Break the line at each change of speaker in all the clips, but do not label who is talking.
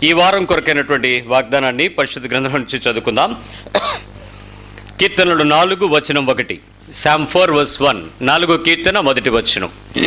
ఈ వారం కొరకైనటువంటి వాగ్దానాన్ని పరిశుద్ధ గ్రంథం నుంచి చదువుకుందాం కీర్తనలు నాలుగు వచనం ఒకటి శామ్ ఫోర్ వర్స్ వన్ నాలుగో కీర్తన మొదటి వచనం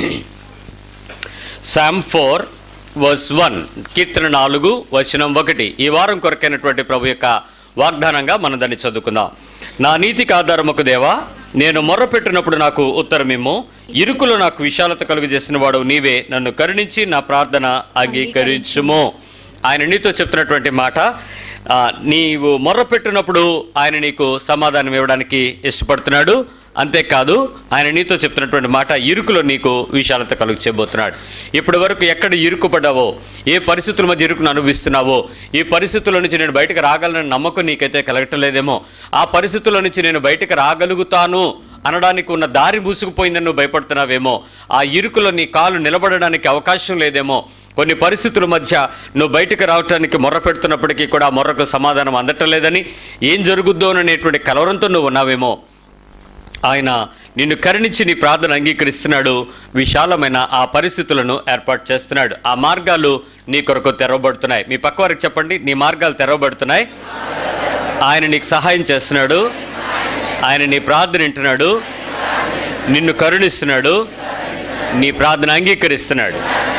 శామ్ ఫోర్ వర్స్ వన్ కీర్తన నాలుగు వచనం ఒకటి ఈ వారం కొరకైనటువంటి ప్రభు యొక్క వాగ్దానంగా మనం దాన్ని చదువుకుందాం నా నీతికి ఆధారముకు దేవా నేను మొర్రపెట్టినప్పుడు నాకు ఉత్తరమేమో ఇరుకులో నాకు విశాలత కలుగు చేసిన వాడు నీవే నన్ను కరుణించి నా ప్రార్థన అంగీకరించుము ఆయన నీతో చెప్తున్నటువంటి మాట ఆ, నీవు మొర్రపెట్టినప్పుడు ఆయన నీకు సమాధానం ఇవ్వడానికి ఇష్టపడుతున్నాడు అంతేకాదు ఆయన నీతో చెప్తున్నటువంటి మాట ఇరుకులో నీకు విశాలత కలుగు చేయబోతున్నాడు ఇప్పటి వరకు ఎక్కడ ఇరుకు పడ్డావో ఏ పరిస్థితుల మధ్య ఇరుకును అనుభవిస్తున్నావో ఈ పరిస్థితుల నుంచి నేను బయటకు రాగలనని నమ్మకం నీకైతే కలగటం లేదేమో ఆ పరిస్థితుల నుంచి నేను బయటకు రాగలుగుతాను అనడానికి ఉన్న దారి మూసుకుపోయిందని నువ్వు భయపడుతున్నావేమో ఆ ఇరుకులో నీ కాలు నిలబడడానికి అవకాశం లేదేమో కొన్ని పరిస్థితుల మధ్య నువ్వు బయటకు రావటానికి మొర్ర పెడుతున్నప్పటికీ కూడా ఆ మొర్రకు సమాధానం అందటం లేదని ఏం జరుగుద్దో అనేటువంటి కలవరంతో నువ్వు ఉన్నావేమో ఆయన నిన్ను కరుణించి నీ ప్రార్థన అంగీకరిస్తున్నాడు విశాలమైన ఆ పరిస్థితులను ఏర్పాటు చేస్తున్నాడు ఆ మార్గాలు నీ కొరకు తెరవబడుతున్నాయి మీ పక్క వారికి చెప్పండి నీ మార్గాలు తెరవబడుతున్నాయి ఆయన నీకు సహాయం చేస్తున్నాడు ఆయన నీ ప్రార్థన వింటున్నాడు నిన్ను కరుణిస్తున్నాడు నీ ప్రార్థన అంగీకరిస్తున్నాడు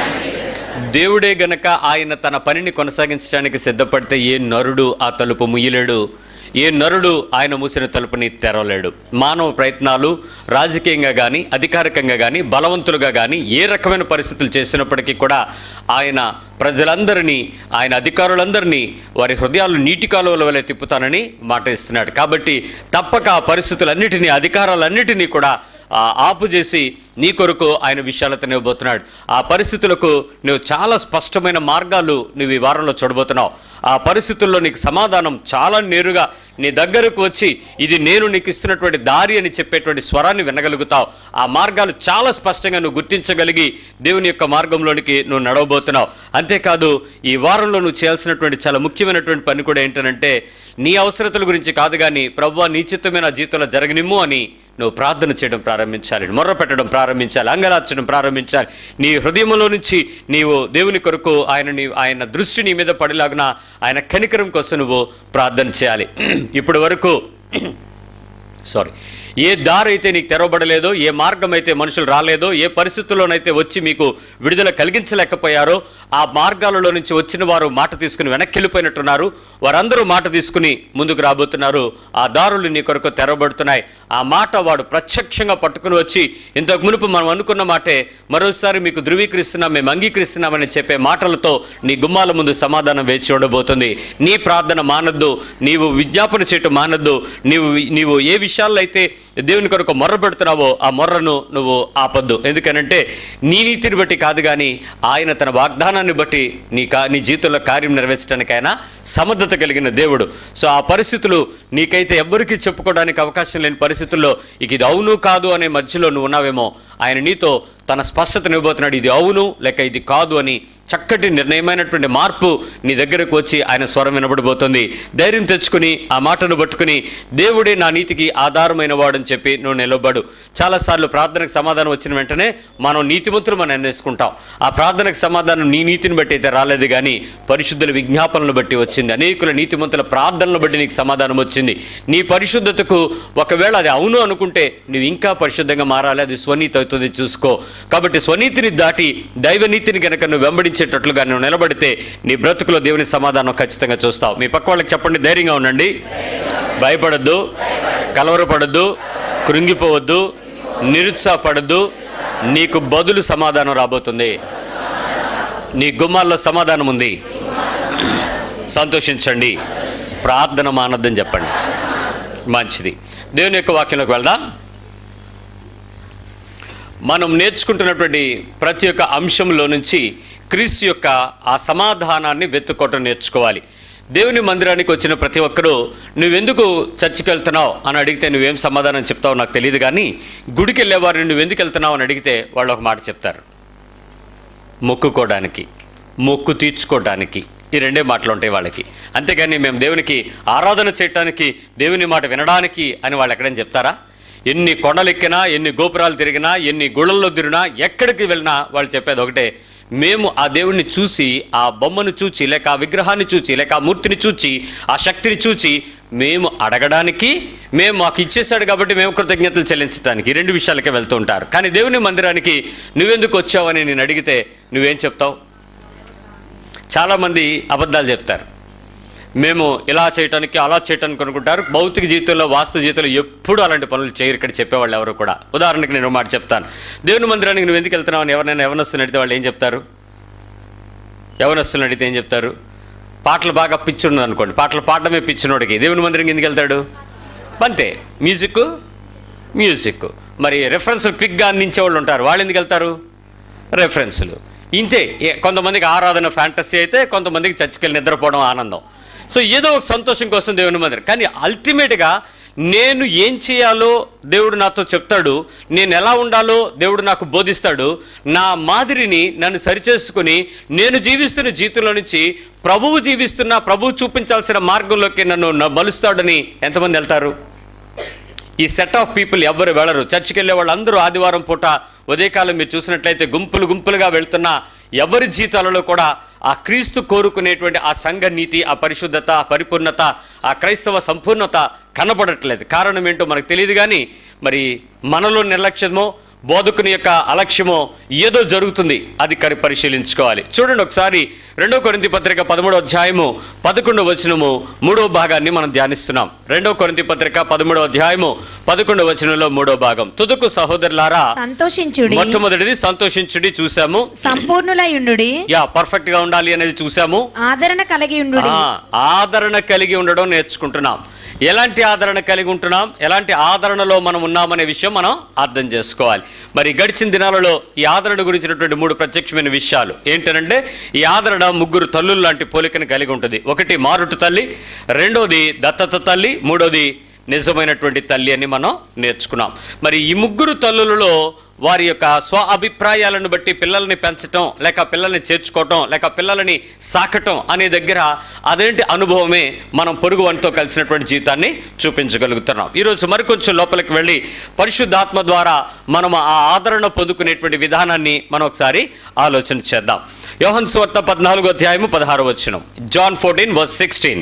దేవుడే గనక ఆయన తన పనిని కొనసాగించడానికి సిద్ధపడితే ఏ నరుడు ఆ తలుపు ముయ్యలేడు ఏ నరుడు ఆయన మూసిన తలుపుని తెరవలేడు మానవ ప్రయత్నాలు రాజకీయంగా కానీ అధికారికంగా కానీ బలవంతులుగా కానీ ఏ రకమైన పరిస్థితులు చేసినప్పటికీ కూడా ఆయన ప్రజలందరినీ ఆయన అధికారులందరినీ వారి హృదయాలు నీటి కాలువల వలె తిప్పుతానని మాట ఇస్తున్నాడు కాబట్టి తప్పక ఆ పరిస్థితులన్నిటినీ అధికారాలన్నిటినీ కూడా ఆ ఆపు చేసి నీ కొరకు ఆయన విశాలతను ఇవ్వబోతున్నాడు ఆ పరిస్థితులకు నువ్వు చాలా స్పష్టమైన మార్గాలు నువ్వు ఈ వారంలో చూడబోతున్నావు ఆ పరిస్థితుల్లో నీకు సమాధానం చాలా నేరుగా నీ దగ్గరకు వచ్చి ఇది నేను నీకు ఇస్తున్నటువంటి దారి అని చెప్పేటువంటి స్వరాన్ని వినగలుగుతావు ఆ మార్గాలు చాలా స్పష్టంగా నువ్వు గుర్తించగలిగి దేవుని యొక్క మార్గంలోనికి నువ్వు నడవబోతున్నావు అంతేకాదు ఈ వారంలో నువ్వు చేయాల్సినటువంటి చాలా ముఖ్యమైనటువంటి పని కూడా ఏంటంటే నీ అవసరతల గురించి కాదు కానీ ప్రభు నీ చిత్తమైన జీవితంలో జరగనిమ్ము అని నువ్వు ప్రార్థన చేయడం ప్రారంభించాలి మొర్ర పెట్టడం ప్రారంభించాలి అంగలార్చడం ప్రారంభించాలి నీ హృదయంలో నుంచి నీవు దేవుని కొరకు ఆయన నీ ఆయన దృష్టి నీ మీద పడేలాగున ఆయన కనికరం కోసం నువ్వు ప్రార్థన చేయాలి ఇప్పటి వరకు సారీ ఏ దారి అయితే నీకు తెరవబడలేదో ఏ మార్గం అయితే మనుషులు రాలేదో ఏ పరిస్థితుల్లోనైతే వచ్చి మీకు విడుదల కలిగించలేకపోయారో ఆ మార్గాలలో నుంచి వచ్చిన వారు మాట తీసుకుని వెనక్కి వెళ్ళిపోయినట్టున్నారు వారందరూ మాట తీసుకుని ముందుకు రాబోతున్నారు ఆ దారులు నీ కొరకు తెరవబడుతున్నాయి ఆ మాట వాడు ప్రత్యక్షంగా పట్టుకుని వచ్చి ఇంతకు మునుపు మనం అనుకున్న మాటే మరోసారి మీకు ధృవీకరిస్తున్నాం మేము అంగీకరిస్తున్నామని చెప్పే మాటలతో నీ గుమ్మాల ముందు సమాధానం వేచి ఉండబోతుంది నీ ప్రార్థన మానద్దు నీవు విజ్ఞాపన చేయటం మానద్దు నీవు నీవు ఏ విషయాల్లో అయితే దేవుని కొరకు మొర్ర పెడుతున్నావో ఆ మొర్రను నువ్వు ఆపద్దు ఎందుకనంటే నీ నీతిని బట్టి కాదు కానీ ఆయన తన వాగ్దానాన్ని బట్టి నీ కా నీ జీవితంలో కార్యం నెరవేర్చడానికి ఆయన సమర్థత కలిగిన దేవుడు సో ఆ పరిస్థితులు నీకైతే ఎవ్వరికీ చెప్పుకోవడానికి అవకాశం లేని పరిస్థితుల్లో ఇక ఇది అవును కాదు అనే మధ్యలో నువ్వు ఉన్నావేమో ఆయన నీతో తన స్పష్టతను ఇవ్వబోతున్నాడు ఇది అవును లేక ఇది కాదు అని చక్కటి నిర్ణయమైనటువంటి మార్పు నీ దగ్గరకు వచ్చి ఆయన స్వరం వినబడిపోతుంది ధైర్యం తెచ్చుకుని ఆ మాటను పట్టుకుని దేవుడే నా నీతికి ఆధారమైన వాడని చెప్పి నువ్వు నిలబడు చాలాసార్లు ప్రార్థనకు సమాధానం వచ్చిన వెంటనే మనం నీతిమంతులు మనం అన్వేసుకుంటాం ఆ ప్రార్థనకు సమాధానం నీ నీతిని బట్టి అయితే రాలేదు కానీ పరిశుద్ధుల విజ్ఞాపనలు బట్టి వచ్చింది అనేకుల నీతిమంతుల ప్రార్థనలు బట్టి నీకు సమాధానం వచ్చింది నీ పరిశుద్ధతకు ఒకవేళ అది అవును అనుకుంటే నువ్వు ఇంకా పరిశుద్ధంగా మారాలి అది స్వనీతి అవుతుంది చూసుకో కాబట్టి స్వనీతిని దాటి దైవనీతిని గనక నువ్వు వెంబడించేటట్లుగా నువ్వు నిలబడితే నీ బ్రతుకులో దేవుని సమాధానం ఖచ్చితంగా చూస్తావు మీ పక్క వాళ్ళకి చెప్పండి ధైర్యంగా ఉండండి భయపడద్దు కలవరపడద్దు కృంగిపోవద్దు నిరుత్సాహపడద్దు నీకు బదులు సమాధానం రాబోతుంది నీ గుమ్మాల్లో సమాధానం ఉంది సంతోషించండి ప్రార్థన మానద్దని చెప్పండి మంచిది దేవుని యొక్క వాక్యంలోకి వెళ్దాం మనం నేర్చుకుంటున్నటువంటి ప్రతి ఒక్క అంశంలో నుంచి క్రీస్తు యొక్క ఆ సమాధానాన్ని వెతుక్కోవటం నేర్చుకోవాలి దేవుని మందిరానికి వచ్చిన ప్రతి ఒక్కరూ నువ్వెందుకు చర్చికి వెళ్తున్నావు అని అడిగితే నువ్వేం సమాధానం చెప్తావో నాకు తెలియదు కానీ గుడికి వెళ్ళేవారిని నువ్వెందుకు వెళ్తున్నావు అని అడిగితే వాళ్ళు ఒక మాట చెప్తారు మొక్కుకోవడానికి మొక్కు తీర్చుకోవడానికి ఈ రెండే మాటలు ఉంటాయి వాళ్ళకి అంతేగాని మేము దేవునికి ఆరాధన చేయటానికి దేవుని మాట వినడానికి అని వాళ్ళు ఎక్కడైనా చెప్తారా ఎన్ని కొండలెక్కినా ఎన్ని గోపురాలు తిరిగినా ఎన్ని గుళ్ళల్లో తిరిగినా ఎక్కడికి వెళ్ళినా వాళ్ళు చెప్పేది ఒకటే మేము ఆ దేవుడిని చూసి ఆ బొమ్మను చూచి లేక ఆ విగ్రహాన్ని చూచి లేక ఆ మూర్తిని చూచి ఆ శక్తిని చూచి మేము అడగడానికి మేము మాకు ఇచ్చేశాడు కాబట్టి మేము కృతజ్ఞతలు చెల్లించడానికి ఈ రెండు విషయాలకే వెళ్తూ ఉంటారు కానీ దేవుని మందిరానికి నువ్వెందుకు వచ్చావని నేను అడిగితే నువ్వేం చెప్తావు చాలామంది అబద్ధాలు చెప్తారు మేము ఇలా చేయటానికి అలా చేయటానికి అనుకుంటారు భౌతిక జీవితంలో వాస్తు జీవితంలో ఎప్పుడు అలాంటి పనులు చేయరు ఇక్కడ చెప్పేవాళ్ళు ఎవరు కూడా ఉదాహరణకి నేను ఒక మాట చెప్తాను దేవుని మందిరానికి నువ్వు ఎందుకు వెళ్తున్నావు అని ఎవరైనా ఎవరినొస్తుని అడిగితే వాళ్ళు ఏం చెప్తారు ఎవరినొస్తుని అడిగితే ఏం చెప్తారు పాటలు బాగా పిచ్చున్నది అనుకోండి పాటలు పాడడమే పిచ్చినోడికి దేవుని మందిరం ఎందుకు వెళ్తాడు అంతే మ్యూజిక్ మ్యూజిక్ మరి రెఫరెన్స్ క్విక్గా అందించే వాళ్ళు ఉంటారు వాళ్ళు ఎందుకు వెళ్తారు రెఫరెన్స్లు ఇంతే ఏ- కొంతమందికి ఆరాధన ఫ్యాంటసీ అయితే కొంతమందికి చర్చికి నిద్రపోవడం ఆనందం సో ఏదో ఒక సంతోషం కోసం దేవుని మందిరం కానీ అల్టిమేట్గా నేను ఏం చేయాలో దేవుడు నాతో చెప్తాడు నేను ఎలా ఉండాలో దేవుడు నాకు బోధిస్తాడు నా మాదిరిని నన్ను సరిచేసుకుని నేను జీవిస్తున్న జీవితంలో నుంచి ప్రభువు జీవిస్తున్న ప్రభువు చూపించాల్సిన మార్గంలోకి నన్ను న- మలుస్తాడని ఎంతమంది వెళ్తారు ఈ సెట్ ఆఫ్ పీపుల్ ఎవ్వరు వెళ్ళరు చర్చికి వెళ్ళే వాళ్ళందరూ ఆదివారం పూట ఉదయకాలం మీరు చూసినట్లయితే గుంపులు గుంపులుగా వెళ్తున్న ఎవరి జీవితాలలో కూడా ఆ క్రీస్తు కోరుకునేటువంటి ఆ సంఘ నీతి ఆ పరిశుద్ధత ఆ పరిపూర్ణత ఆ క్రైస్తవ సంపూర్ణత కనపడట్లేదు కారణం ఏంటో మనకు తెలియదు కానీ మరి మనలో నిర్లక్ష్యమో బోధకుని యొక్క అలక్ష్యమో ఏదో జరుగుతుంది అది కరి పరిశీలించుకోవాలి చూడండి ఒకసారి రెండో కొరింతి పత్రిక పదమూడో అధ్యాయము పదకొండో వచనము మూడో భాగాన్ని మనం ధ్యానిస్తున్నాం రెండో కొరింతి పత్రిక పదమూడో అధ్యాయము పదకొండో వచనంలో మూడో భాగం తుదుకు సహోదరులారా
సంతోషించుడి
మొట్టమొదటిది సంతోషించుడి చూసాము
సంపూర్ణులయుండుడి
యా పర్ఫెక్ట్ గా ఉండాలి అనేది చూసాము
ఆదరణ కలిగి ఉండు
ఆ, ఆదరణ కలిగి ఉండడం నేర్చుకుంటున్నాం ఎలాంటి ఆదరణ కలిగి ఉంటున్నాం ఎలాంటి ఆదరణలో మనం ఉన్నామనే విషయం మనం అర్థం చేసుకోవాలి మరి గడిచిన దినాలలో ఈ ఆదరణ గురించినటువంటి మూడు ప్రత్యక్షమైన విషయాలు ఏంటంటే ఈ ఆదరణ ముగ్గురు తల్లులు లాంటి పోలికను కలిగి ఉంటుంది ఒకటి మారుటు తల్లి రెండోది దత్తత తల్లి మూడోది నిజమైనటువంటి తల్లి అని మనం నేర్చుకున్నాం మరి ఈ ముగ్గురు తల్లులలో వారి యొక్క స్వ అభిప్రాయాలను బట్టి పిల్లల్ని పెంచటం లేక పిల్లల్ని చేర్చుకోవటం లేక పిల్లలని సాకటం అనే దగ్గర అదేంటి అనుభవమే మనం పొరుగు వానితో కలిసినటువంటి జీవితాన్ని చూపించగలుగుతున్నాం ఈరోజు మరికొంచెం లోపలికి వెళ్ళి పరిశుద్ధాత్మ ద్వారా మనం ఆ ఆదరణ పొందుకునేటువంటి విధానాన్ని మనం ఒకసారి ఆలోచన చేద్దాం యోహన్ స్వార్త పద్నాలుగో అధ్యాయము పదహారు వచ్చిన జాన్ ఫోర్టీన్ వర్స్ సిక్స్టీన్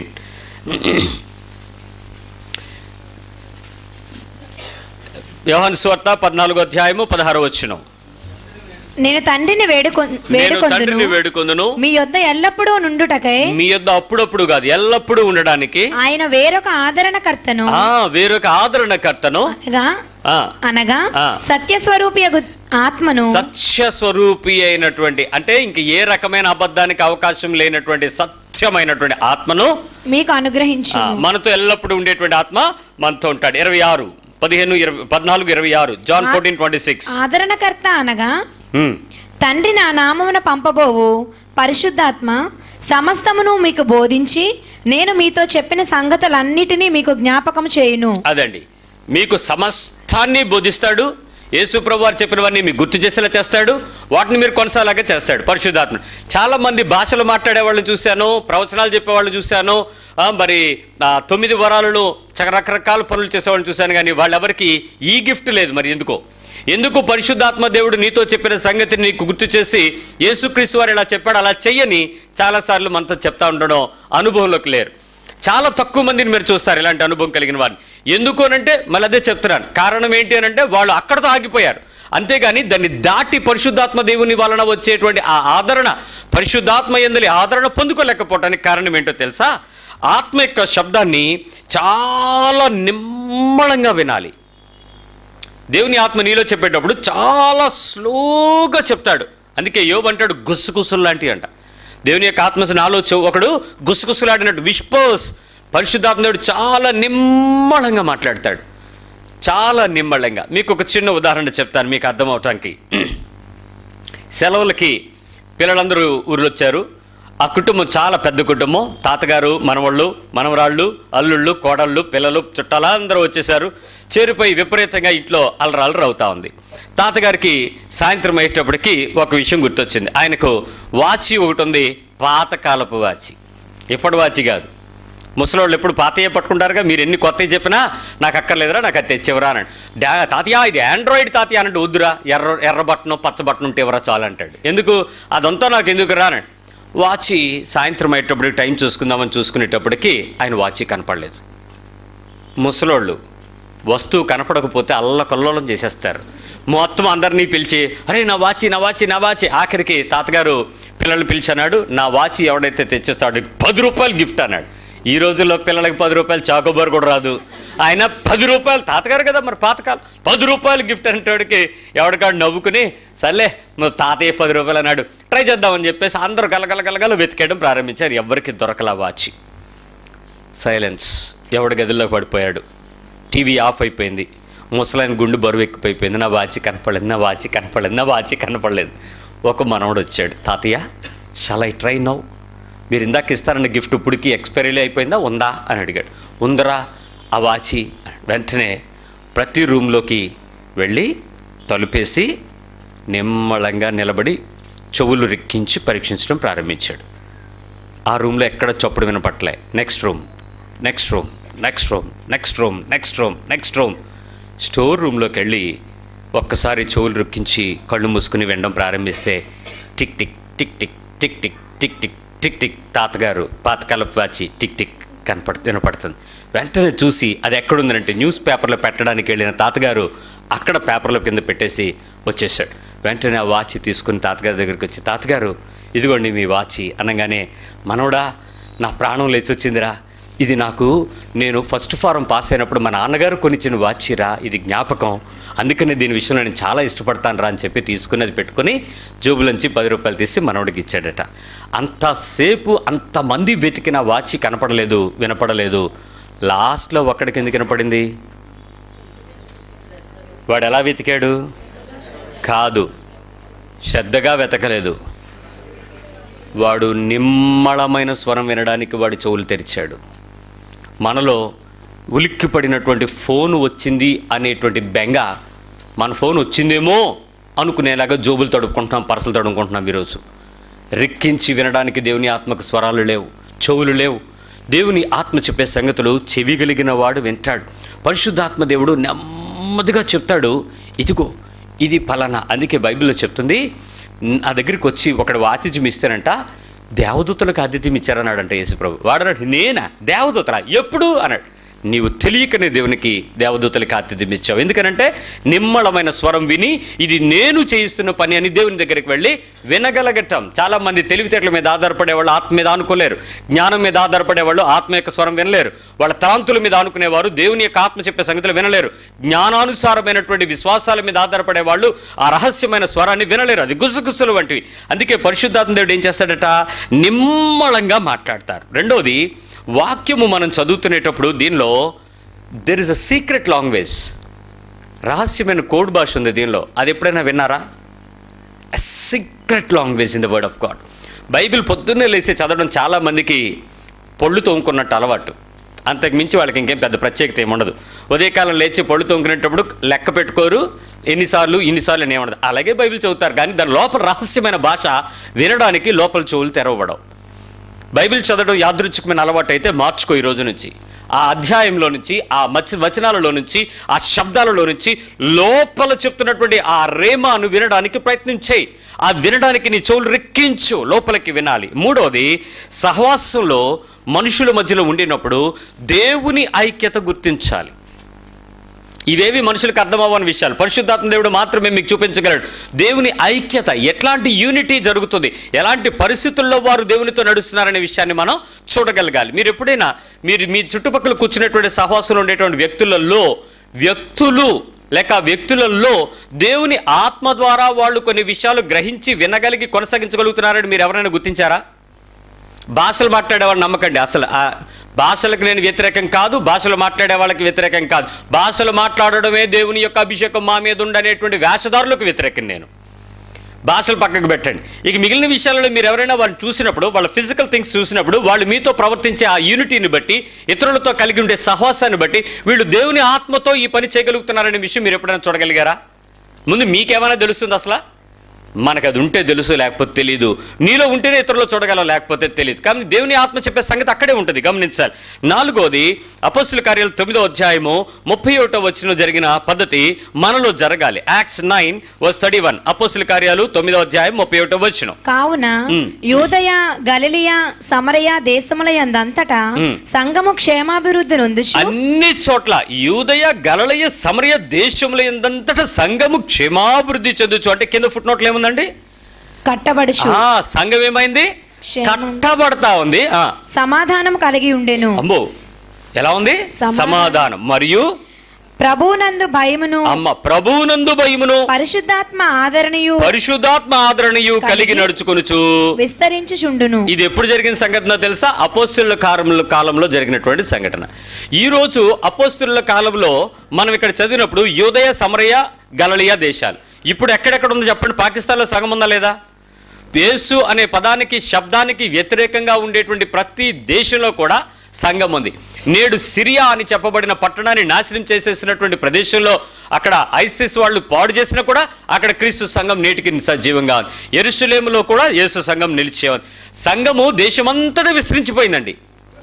యోహన్ స్వార్త పద్నాలుగో అధ్యాయము పదహారు వచ్చిన
నేను తండ్రిని వేడుకొ
నేను తండ్రిని
వేడుకొందును
వేడుకొందును
మీ యొద్ద ఎల్లప్పుడూ నుండుటకై
మీ యొద్ద అప్పుడప్పుడు కాదు ఎల్లప్పుడూ ఉండడానికి
ఆయన వేరొక ఆదరణకర్తను
ఆ వేరొక ఆదరణకర్తను
అనగా
ఆ
అనగా
ఆ.
సత్యస్వరూపి ఆత్మను
సత్య స్వరూపి అయినటువంటి అంటే ఇంక ఏ రకమైన అబద్ధానికి అవకాశం లేనటువంటి సత్యమైనటువంటి ఆత్మను
మీకు అనుగ్రహించు
ఆ, మనతో ఎల్లప్పుడూ ఉండేటువంటి ఆత్మ మనతో ఉంటాడు ఇరవై ఆరు పదిహేను ఇరవై పద్నాలుగు ఇరవై ఆరు జాన్ ఫోర్టీన్ ట్వంటీ సిక్స్
ఆదరణకర్త అనగా తండ్రి నా నామమున పంపబోవు పరిశుద్ధాత్మ సమస్తమును మీకు బోధించి నేను మీతో చెప్పిన సంగతులన్నిటినీ మీకు జ్ఞాపకం చేయును
అదండి మీకు సమస్తాన్ని బోధిస్తాడు యేసు ప్రభు వారు చెప్పినవన్నీ మీకు గుర్తు చేసేలా చేస్తాడు వాటిని మీరు కొనసాగాక చేస్తాడు పరిశుద్ధాత్మ చాలా మంది భాషలు మాట్లాడే వాళ్ళని చూశాను ప్రవచనాలు చెప్పేవాళ్ళు చూశాను ఆ, మరి ఆ, తొమ్మిది వరాలలో చ- రకరకాల పనులు చేసేవాళ్ళని చూశాను కానీ వాళ్ళెవరికి ఈ గిఫ్ట్ లేదు మరి ఎందుకో ఎందుకు పరిశుద్ధాత్మ దేవుడు నీతో చెప్పిన సంగతిని నీకు గుర్తు చేసి యేసుక్రీస్తు వారు ఇలా చెప్పాడు అలా చెయ్యని చాలాసార్లు మనతో చెప్తా ఉండడం అనుభవంలోకి లేరు చాలా తక్కువ మందిని మీరు చూస్తారు ఇలాంటి అనుభవం కలిగిన వారిని ఎందుకు అనంటే మళ్ళీ అదే చెప్తున్నాను కారణం ఏంటి అని అంటే వాళ్ళు అక్కడతో ఆగిపోయారు అంతేగాని దాన్ని దాటి పరిశుద్ధాత్మ దేవుని వలన వచ్చేటువంటి ఆ ఆదరణ పరిశుద్ధాత్మ ఎందలి ఆదరణ పొందుకోలేకపోవటానికి కారణం ఏంటో తెలుసా ఆత్మ యొక్క శబ్దాన్ని చాలా నిమ్మళంగా వినాలి దేవుని ఆత్మ నీలో చెప్పేటప్పుడు చాలా స్లోగా చెప్తాడు అందుకే యోబు అంటాడు గుస్సుగుస్సులు లాంటివి అంట దేవుని యొక్క ఆత్మ నాలో చెవు ఒకడు గుస్సుగుస్సులాడినట్టు విష్పోస్ పరిశుద్ధాత్మ దేవుడు చాలా నిమ్మళంగా మాట్లాడతాడు చాలా నిమ్మళంగా మీకు ఒక చిన్న ఉదాహరణ చెప్తాను మీకు అర్థం అవటానికి సెలవులకి పిల్లలందరూ ఊర్లో వచ్చారు ఆ కుటుంబం చాలా పెద్ద కుటుంబం తాతగారు మనవళ్ళు మనవరాళ్ళు అల్లుళ్ళు కోడళ్ళు పిల్లలు చుట్టాలు అందరూ వచ్చేసారు చేరిపోయి విపరీతంగా ఇంట్లో అలర అలర అవుతా ఉంది తాతగారికి సాయంత్రం అయ్యేటప్పటికి ఒక విషయం గుర్తొచ్చింది ఆయనకు వాచి ఒకటి ఉంది పాతకాలపు వాచి ఇప్పటి వాచి కాదు ముసలోళ్ళు ఎప్పుడు పాతయ్య పట్టుకుంటారుగా మీరు ఎన్ని కొత్తవి చెప్పినా నాకు అక్కర్లేదురా నాకు అది తెచ్చివరా అన్నాడు డా తాతయ్య ఇది ఆండ్రాయిడ్ తాతయ్య అనంటే వద్దురా ఎర్ర ఎర్ర బట్టను పచ్చ బట్టను ఉంటే ఎవరా చాలు అంటాడు ఎందుకు అదంతా నాకు ఎందుకు రా అన్నాడు వాచి సాయంత్రం అయ్యేటప్పటికి టైం చూసుకుందామని చూసుకునేటప్పటికి ఆయన వాచి కనపడలేదు ముసలోళ్ళు వస్తువు కనపడకపోతే అల్లకల్లోలం చేసేస్తారు మొత్తం అందరినీ పిలిచి అరే నా వాచి నా వాచి నా వాచి ఆఖరికి తాతగారు పిల్లల్ని పిలిచన్నాడు నా వాచి ఎవడైతే తెచ్చిస్తాడు పది రూపాయలు గిఫ్ట్ అన్నాడు ఈ రోజుల్లో పిల్లలకి పది రూపాయలు చాకోబార్ కూడా రాదు ఆయన పది రూపాయలు తాతగారు కదా మరి పాతకాలం పది రూపాయలు గిఫ్ట్ అనేటోడికి ఎవడికాడు నవ్వుకుని సర్లే మరి తాతయ్య పది రూపాయలు అన్నాడు ట్రై చేద్దామని చెప్పేసి అందరూ గలగల గలగల వెతికేయడం ప్రారంభించారు ఎవరికి దొరకలా వాచి సైలెన్స్ ఎవడి గదిలో పడిపోయాడు టీవీ ఆఫ్ అయిపోయింది ముసలాయన గుండు బరువు ఎక్కువైపోయింది నా వాచి కనపడలేదు నా వాచి కనపడలేదు నా వాచి కనపడలేదు ఒక మనవడు వచ్చాడు తాతయ్య షల్ ఐ ట్రై నౌ మీరు ఇందాక ఇస్తారన్న గిఫ్ట్ ఇప్పటికి ఎక్స్పైరీ అయిపోయిందా ఉందా అని అడిగాడు ఉందరా ఆ వాచి వెంటనే ప్రతి రూమ్లోకి వెళ్ళి తలుపేసి నిమ్మళంగా నిలబడి చెవులు రెక్కించి పరీక్షించడం ప్రారంభించాడు ఆ రూమ్లో ఎక్కడ చప్పుడు వినపట్లే next room next room next room next room next room next room store రూమ్లోకి వెళ్ళి ఒక్కసారి చెవులు రుక్కించి కళ్ళు మూసుకుని వినడం ప్రారంభిస్తే tick tick tick tick tick tick tick tick tick tick తాతగారు పాతకాలపు వాచి టిక్ టిక్ కనపడు వినపడుతుంది వెంటనే చూసి అది ఎక్కడుందంటే న్యూస్ పేపర్లో పెట్టడానికి వెళ్ళిన తాతగారు అక్కడ పేపర్ల కింద పెట్టేసి వచ్చేసాడు వెంటనే ఆ వాచి తీసుకుని తాతగారి దగ్గరికి వచ్చి తాతగారు ఇదిగోండి మీ వాచి అనగానే మనవడా నా ప్రాణం లేచి వచ్చిందిరా ఇది నాకు నేను ఫస్ట్ ఫారం పాస్ అయినప్పుడు మా నాన్నగారు కొనిచ్చిన వాచిరా ఇది జ్ఞాపకం అందుకని దీని విషయంలో నేను చాలా ఇష్టపడతాను రా అని చెప్పి తీసుకుని అది పెట్టుకుని జోబులోంచి పది రూపాయలు తీసి మనవడికి ఇచ్చాడట అంతసేపు అంతమంది వెతికిన వాచి కనపడలేదు వినపడలేదు లాస్ట్లో ఒక్కడికి ఎందుకు వినపడింది వాడు ఎలా వెతికాడు కాదు శ్రద్ధగా వెతకలేదు వాడు నిమ్మళమైన స్వరం వినడానికి వాడి చెవులు తెరిచాడు మనలో ఉలిక్కిపడినటువంటి ఫోన్ వచ్చింది అనేటువంటి బెంగ మన ఫోన్ వచ్చిందేమో అనుకునేలాగా జోబులు తడుపుకుంటున్నాం పర్సలు తడుముకుంటున్నాం ఈరోజు రిక్కించి వినడానికి దేవుని ఆత్మకు స్వరాలు లేవు చెవులు లేవు దేవుని ఆత్మ చెప్పే సంగతులు చెవి కలిగిన వాడు వింటాడు పరిశుద్ధాత్మ దేవుడు నెమ్మదిగా చెప్తాడు ఇదిగో ఇది ఫలానా అందుకే బైబిల్లో చెప్తుంది నా దగ్గరికి వచ్చి ఒకడు వాతిజ్యం ఇస్తానంట దేవదూతలకు ఆతిథ్యం ఇచ్చారన్నాడంట యేసుప్రభు వాడన్నాడు నేనా దేవదూతలా ఎప్పుడు అన్నాడు నీవు తెలియకనే దేవునికి దేవదూతలకి ఆతిథ్యం ఇచ్చావు ఎందుకనంటే నిమ్మళమైన స్వరం విని ఇది నేను చేయిస్తున్న పని అని దేవుని దగ్గరికి వెళ్ళి వినగలగటం చాలా మంది తెలివితేటల మీద ఆధారపడే వాళ్ళు ఆత్మ మీద ఆనుకోలేరు జ్ఞానం మీద ఆధారపడే వాళ్ళు ఆత్మ యొక్క స్వరం వినలేరు వాళ్ళ తలాంతుల మీద ఆనుకునేవారు దేవుని యొక్క ఆత్మ చెప్పే సంగతులు వినలేరు జ్ఞానానుసారమైనటువంటి విశ్వాసాల మీద ఆధారపడే వాళ్ళు ఆ రహస్యమైన స్వరాన్ని వినలేరు అది గుసగుసలు వంటివి అందుకే పరిశుద్ధాత్మ దేవుడు ఏం చేస్తాడట నిమ్మళంగా మాట్లాడతారు రెండోది వాక్యము మనం చదువుతునేటప్పుడు దీనిలో there is a secret language రహస్యమైన కోడ్ భాష ఉంది దీనిలో అది ఎప్పుడైనా విన్నారా secret language in the word of God Bible పొద్దున్నే లేచి చదవడం చాలా మందికి పొళ్ళు తోముకున్నట్టు అలవాటు అంతకు మించి వాళ్ళకి ఇంకేం పెద్ద ప్రత్యేకత ఏముండదు ఉదయకాలం లేచి పొళ్ళు తోముకునేటప్పుడు లెక్క పెట్టుకోరు ఎన్నిసార్లు ఇన్నిసార్లు అని ఏముండదు అలాగే బైబిల్ చదువుతారు కానీ దాని లోపల రహస్యమైన భాష వినడానికి లోపల చెవులు తెరవబడవు బైబిల్ చదవడం యాదృచ్ఛికమైన అలవాటు అయితే మార్చుకో ఈ రోజు నుంచి ఆ అధ్యాయంలో నుంచి ఆ మచ వచనాలలో నుంచి ఆ శబ్దాలలో నుంచి లోపల చెప్తున్నటువంటి ఆ రేమాను వినడానికి ప్రయత్నం చేయి ఆ వినడానికి నీ చెవులు రెక్కించు లోపలికి వినాలి మూడోది సహవాసంలో మనుషుల మధ్యలో ఉండినప్పుడు దేవుని ఐక్యత గుర్తించాలి ఇవేవి మనుషులకు అర్థమవ్వని విషయాలు పరిశుద్ధాత్మ దేవుడు మాత్రమే మీకు చూపించగలడు దేవుని ఐక్యత ఎట్లాంటి యూనిటీ జరుగుతుంది ఎలాంటి పరిస్థితుల్లో వారు దేవునితో నడుస్తున్నారనే విషయాన్ని మనం చూడగలగాలి మీరు ఎప్పుడైనా మీరు మీ చుట్టుపక్కల కూర్చున్నటువంటి సహవాసంలో ఉండేటువంటి వ్యక్తులలో వ్యక్తులు లేక వ్యక్తులలో దేవుని ఆత్మ ద్వారా వాళ్ళు కొన్ని విషయాలు గ్రహించి వినగలిగి కొనసాగించగలుగుతున్నారని మీరు ఎవరైనా గుర్తించారా భాషలు మాట్లాడేవాళ్ళు నమ్మకండి అసలు ఆ భాషలకు నేను వ్యతిరేకం కాదు భాషలు మాట్లాడే వాళ్ళకి వ్యతిరేకం కాదు భాషలు మాట్లాడడమే దేవుని యొక్క అభిషేకం మా మీద ఉండనేటువంటి వేషధారులకు వ్యతిరేకం నేను భాషలు పక్కకు పెట్టండి ఇక మిగిలిన విషయాలలో మీరు ఎవరైనా వాళ్ళని చూసినప్పుడు వాళ్ళ ఫిజికల్ థింగ్స్ చూసినప్పుడు వాళ్ళు మీతో ప్రవర్తించే ఆ యూనిటీని బట్టి ఇతరులతో కలిగి ఉండే సహవాసాన్ని బట్టి వీళ్ళు దేవుని ఆత్మతో ఈ పని చేయగలుగుతున్నారనే విషయం మీరు ఎప్పుడైనా చూడగలిగారా ముందు మీకేమైనా తెలుస్తుంది అసలు మనకు అది ఉంటే తెలుసు లేకపోతే తెలియదు నీలో ఉంటేనే ఇతరులు చూడగలవు లేకపోతే తెలియదు కానీ దేవుని ఆత్మ చెప్పే సంగతి అక్కడే ఉంటుంది గమనించాలి నాలుగోది అపస్సుల కార్యాలు తొమ్మిదో అధ్యాయము ముప్పై ఒకటో వచ్చిన జరిగిన పద్ధతి మనలో జరగాలి Acts nine verse thirty one అపస్సుల కార్యాలు తొమ్మిదో అధ్యాయం ముప్పై ఒకటో వచ్చిన
కావున
మ్.
యూదయ గలిలియ సమరయ దేశముల యందంతటా
మ్.
సంఘము క్షేమాభివృద్ధి నొందుచు
అన్ని చోట్ల యూదయ గలలయ సమరయ దేశముల ఎందంతట సంఘము క్షేమాభివృద్ధి చెందుచు అంటే కింద ఫుట్ నోట్లు ఏముందండి
కట్టబడుచు
ఆ సంఘం ఏమైంది
క్షేమం.
కట్టబడతా ఉంది ఆ
సమాధానం కలిగి ఉండెను
అమ్మో ఎలా ఉంది
సమాధానం.
సమాధానం మరియు
ప్రభువునందు భయమును
అమ్మ ప్రభువునందు భయమును
పరిశుద్ధాత్మ ఆదరణయు
పరిశుద్ధాత్మ ఆదరణయు కలిగి
కలిగి
నడుచుకొనుచు
విస్తరించుచుండును
ఇది ఎప్పుడు జరిగిన సంఘటన తెలుసా అపోస్తుల కాలంలో కాలంలో జరిగినటువంటి సంఘటన ఈ రోజు అపోస్తుల కాలంలో మనం ఇక్కడ చదివినప్పుడు యోదయ సమరయ గలలియా దేశాలు ఇప్పుడు ఎక్కడెక్కడ ఉందో చెప్పండి పాకిస్తాన్లో సంఘం ఉందా లేదా యేసు అనే పదానికి శబ్దానికి వ్యతిరేకంగా ఉండేటువంటి ప్రతి దేశంలో కూడా సంఘం ఉంది నేడు సిరియా అని చెప్పబడిన పట్టణాన్ని నాశనం చేసేసినటువంటి ప్రదేశంలో అక్కడ ఐసిస్ వాళ్ళు పాడు చేసినా కూడా అక్కడ క్రీస్తు సంఘం నేటికి సజీవంగా ఉంది ఎరుసలేములో కూడా యేసు సంఘం నిలిచే ఉంది సంఘము దేశమంతటా విస్తరించిపోయిందండి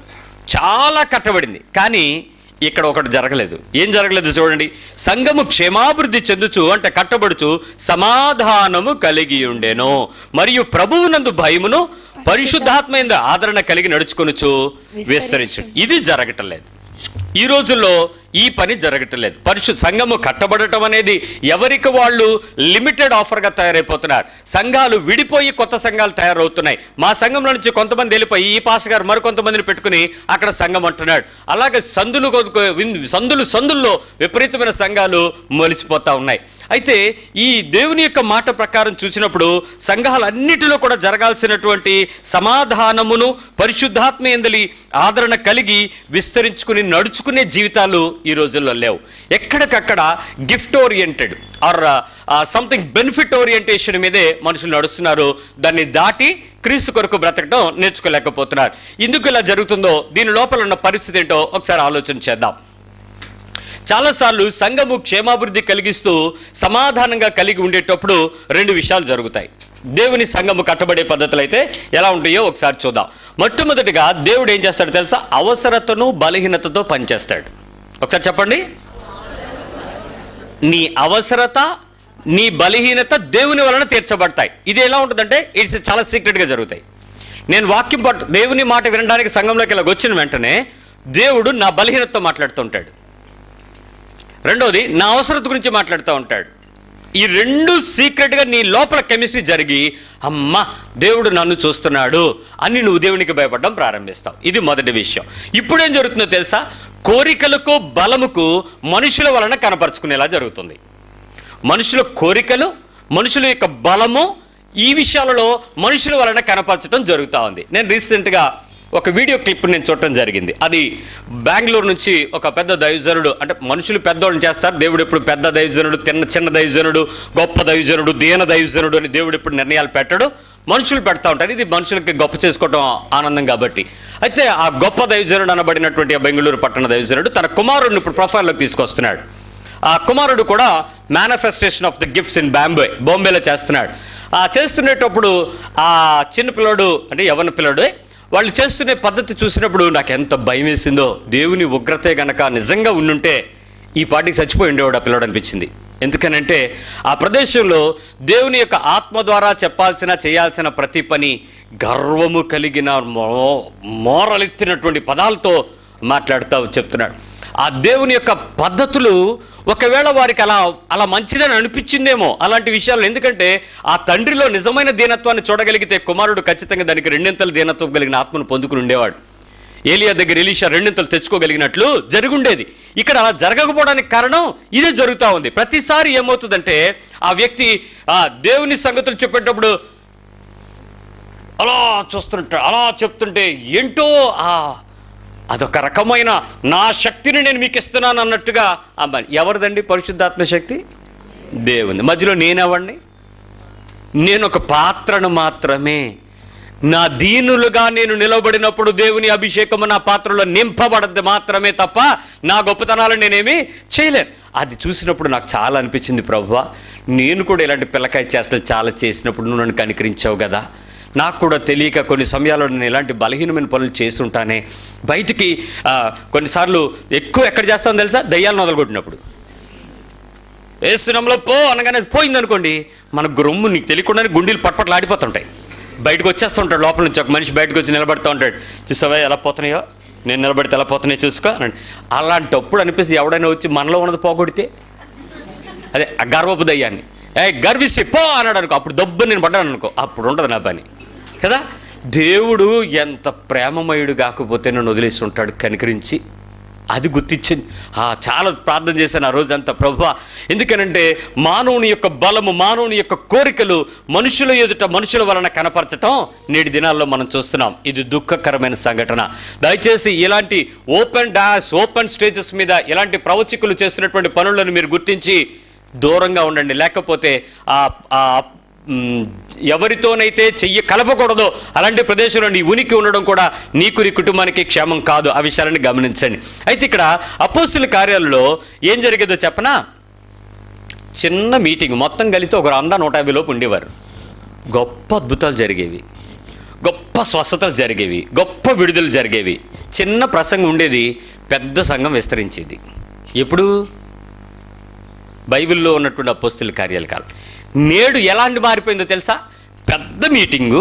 చాలా కట్టబడింది కానీ ఇక్కడ ఒకటి జరగలేదు ఏం జరగలేదు చూడండి సంఘము క్షేమాభివృద్ధి చెందుచు అంటే కట్టబడుచు సమాధానము కలిగి ఉండెను మరియు ప్రభువునందు భయమును పరిశుద్ధాత్మైన ఆదరణ కలిగి నడుచుకొనుచు విస్తరించు ఇది జరగటం లేదు ఈ రోజుల్లో ఈ పని జరగటం పరిశు సంఘము కట్టబడటం అనేది ఎవరికి వాళ్ళు లిమిటెడ్ ఆఫర్గా తయారైపోతున్నారు సంఘాలు విడిపోయి కొత్త సంఘాలు తయారవుతున్నాయి మా సంఘంలో నుంచి కొంతమంది వెళ్ళిపోయి ఈ పాస్ గారు మరికొంతమందిని పెట్టుకుని అక్కడ సంఘం అంటున్నాడు అలాగే సందులు కొ- విన్- సందులు సందుల్లో విపరీతమైన సంఘాలు మొలిసిపోతా ఉన్నాయి అయితే ఈ దేవుని యొక్క మాట ప్రకారం చూసినప్పుడు సంఘాలన్నిటిలో కూడా జరగాల్సినటువంటి సమాధానమును పరిశుద్ధాత్మ ఎందలి ఆదరణ కలిగి విస్తరించుకుని నడుచుకునే జీవితాలు ఈ రోజుల్లో లేవు ఎక్కడికక్కడ gift oriented or something benefit orientation మీదే మనుషులు నడుస్తున్నారు దాన్ని దాటి క్రీస్తు కొరకు బ్రతకడం నేర్చుకోలేకపోతున్నారు ఎందుకు ఇలా జరుగుతుందో దీని లోపల ఉన్న పరిస్థితి ఏంటో ఒకసారి ఆలోచన చేద్దాం చాలాసార్లు సంఘము క్షేమాభివృద్ధి కలిగిస్తూ సమాధానంగా కలిగి ఉండేటప్పుడు రెండు విషయాలు జరుగుతాయి దేవుని సంఘము కట్టబడే పద్ధతులు అయితే ఎలా ఉంటాయో ఒకసారి చూద్దాం మొట్టమొదటిగా దేవుడు ఏం చేస్తాడు తెలుసా అవసరతను బలహీనతతో పనిచేస్తాడు ఒకసారి చెప్పండి నీ అవసరత నీ బలహీనత దేవుని వలన తీర్చబడతాయి ఇది ఎలా ఉంటుందంటే ఇట్స్ చాలా సీక్రెట్గా జరుగుతాయి నేను వాక్యం పట్టు దేవుని మాట వినడానికి సంఘంలోకి ఇలా వచ్చిన వెంటనే దేవుడు నా బలహీనతతో మాట్లాడుతుంటాడు రెండోది నా అవసరత గురించి మాట్లాడుతూ ఉంటాడు ఈ రెండు సీక్రెట్గా నీ లోపల కెమిస్ట్రీ జరిగి అమ్మ దేవుడు నన్ను చూస్తున్నాడు అని నువ్వు దేవునికి భయపడడం ప్రారంభిస్తావు ఇది మొదటి విషయం ఇప్పుడేం జరుగుతుందో తెలుసా కోరికలకు బలముకు మనుషుల వలన కనపరుచుకునేలా జరుగుతుంది మనుషుల కోరికలు మనుషుల యొక్క బలము ఈ విషయాలలో మనుషుల వలన కనపరచడం జరుగుతూ ఉంది నేను రీసెంట్గా ఒక వీడియో క్లిప్ నేను చూడటం జరిగింది అది బెంగళూరు నుంచి ఒక పెద్ద దైవజనుడు అంటే మనుషులు పెద్దోళ్ళని చేస్తారు దేవుడు ఎప్పుడు పెద్ద దైవజనుడు తిన్న చిన్న దైవజనుడు గొప్ప దైవజనుడు దీన దైవజనుడు అని దేవుడు ఎప్పుడు నిర్ణయాలు పెట్టడు మనుషులు పెడతా ఉంటారు ఇది మనుషులకి గొప్ప చేసుకోవడం ఆనందం కాబట్టి అయితే ఆ గొప్ప దైవజనుడు అనబడినటువంటి ఆ బెంగళూరు పట్టణ దైవజనుడు తన కుమారుడిని ఇప్పుడు ప్రొఫైల్లోకి తీసుకొస్తున్నాడు ఆ కుమారుడు కూడా manifestation of the gifts in Bombay బాంబేలో చేస్తున్నాడు ఆ చేస్తునేటప్పుడు ఆ చిన్న పిల్లడు అంటే యవన పిల్లడు వాళ్ళు చేస్తున్న పద్ధతి చూసినప్పుడు నాకు ఎంత భయం వేసిందో దేవుని ఉగ్రతే గనక నిజంగా ఉండుంటే ఈ పాటికి చచ్చిపోయి ఉండేవాడు ఆ పిల్లడు అనిపించింది ఎందుకనంటే ఆ ప్రదేశంలో దేవుని యొక్క ఆత్మ ద్వారా చెప్పాల్సిన చేయాల్సిన ప్రతి పని గర్వము కలిగిన మో మోరలెత్తినటువంటి పదాలతో మాట్లాడుతూ చెప్తున్నాడు ఆ దేవుని యొక్క పద్ధతులు ఒకవేళ వారికి అలా అలా మంచిదని అనిపించిందేమో అలాంటి విషయాలు ఎందుకంటే ఆ తండ్రిలో నిజమైన దీనత్వాన్ని చూడగలిగితే కుమారుడు ఖచ్చితంగా దానికి రెండింతలు దీనత్వం కలిగిన ఆత్మను పొందుకుని ఉండేవాడు ఏలియా దగ్గర ఎలీషా రెండింతలు తెచ్చుకోగలిగినట్లు జరుగుండేది ఇక్కడ అలా జరగకపోవడానికి కారణం ఇదే జరుగుతూ ఉంది ప్రతిసారి ఏమవుతుందంటే ఆ వ్యక్తి ఆ దేవుని సంగతులు చెప్పేటప్పుడు అలా చూస్తుంటే అలా చెప్తుంటే ఏంటో ఆ అదొక రకమైన నా శక్తిని నేను మీకు ఇస్తున్నాను అన్నట్టుగా అమ్మ ఎవరిదండి పరిశుద్ధాత్మ శక్తి దేవుని మధ్యలో నేనెవండి నేను ఒక పాత్రను మాత్రమే నా దీనులుగా నేను నిలబడినప్పుడు దేవుని అభిషేకము నా పాత్రలో నింపబడద్ది మాత్రమే తప్ప నా గొప్పతనాలు నేనేమి చేయలేను అది చూసినప్పుడు నాకు చాలా అనిపించింది ప్రభువా నేను కూడా ఇలాంటి పిల్లకాయ చేష్టలు చాలా చేసినప్పుడు నువ్వు నన్ను కనికరించావు కదా నాకు కూడా తెలియక కొన్ని సమయాల్లో నేను ఇలాంటి బలహీనమైన పనులు చేసి ఉంటానే బయటికి ఆ, కొన్నిసార్లు ఎక్కువ ఎక్కడ చేస్తామో తెలుసా దయ్యాలను వదలగొట్టినప్పుడు వేస్తున్నాంలో పో అనగానే అది పోయింది అనుకోండి మన రొమ్ము నీకు తెలియకుండానే గుండీలు పట్పట్లు ఆడిపోతుంటాయి బయటకు వచ్చేస్తుంటాడు లోపల నుంచి ఒక మనిషి బయటకు వచ్చి నిలబడుతూ ఉంటాడు చూసావా ఎలా పోతున్నాయో నేను నిలబడితే ఎలా పోతున్నాయో చూసుకో అనండి అలాంటప్పుడు అనిపిస్తుంది ఎవడైనా వచ్చి మనలో ఉన్నది పోగొడితే అదే ఆ గర్వపు దయ్యాన్ని ఏ గర్విస్తే పో అన్నాడు అనుకో అప్పుడు దబ్బు నేను పడ్డాను అనుకో అప్పుడు ఉంటుంది నా పని కదా దేవుడు ఎంత ప్రేమమయుడు కాకపోతే నన్ను వదిలేసి ఉంటాడు కనికరించి అది గుర్తించింది ఆ, చాలా ప్రార్థన చేశాను ఆ రోజంతా ప్రభు ఎందుకనంటే మానవుని యొక్క బలము మానవుని యొక్క కోరికలు మనుషుల ఎదుట మనుషుల వలన కనపరచటం నేటి దినాల్లో మనం చూస్తున్నాం ఇది దుఃఖకరమైన సంఘటన దయచేసి ఇలాంటి ఓపెన్ డాస్ ఓపెన్ స్టేజెస్ మీద ఇలాంటి ప్రవచికులు చేస్తున్నటువంటి పనులను మీరు గుర్తించి దూరంగా ఉండండి లేకపోతే ఆ ఆ మ్, ఎవరితోనైతే చెయ్యి కలపకూడదో అలాంటి ప్రదేశంలో నీ ఉనికి ఉండడం కూడా నీకు నీ కుటుంబానికి క్షేమం కాదు ఆ విషయాలను గమనించండి అయితే ఇక్కడ అపోస్తుల కార్యాలలో ఏం జరిగేదో చెప్పనా చిన్న మీటింగ్ మొత్తం కలిసి ఒక వంద నూట యాభై లోపు ఉండేవారు గొప్ప అద్భుతాలు జరిగేవి గొప్ప స్వస్థతలు జరిగేవి గొప్ప విడుదల జరిగేవి చిన్న ప్రసంగం ఉండేది పెద్ద సంఘం విస్తరించేది ఎప్పుడు బైబిల్లో ఉన్నటువంటి అపోస్తుల కార్యాల కాలం నేడు ఎలాంటి మారిపోయిందో తెలుసా పెద్ద మీటింగు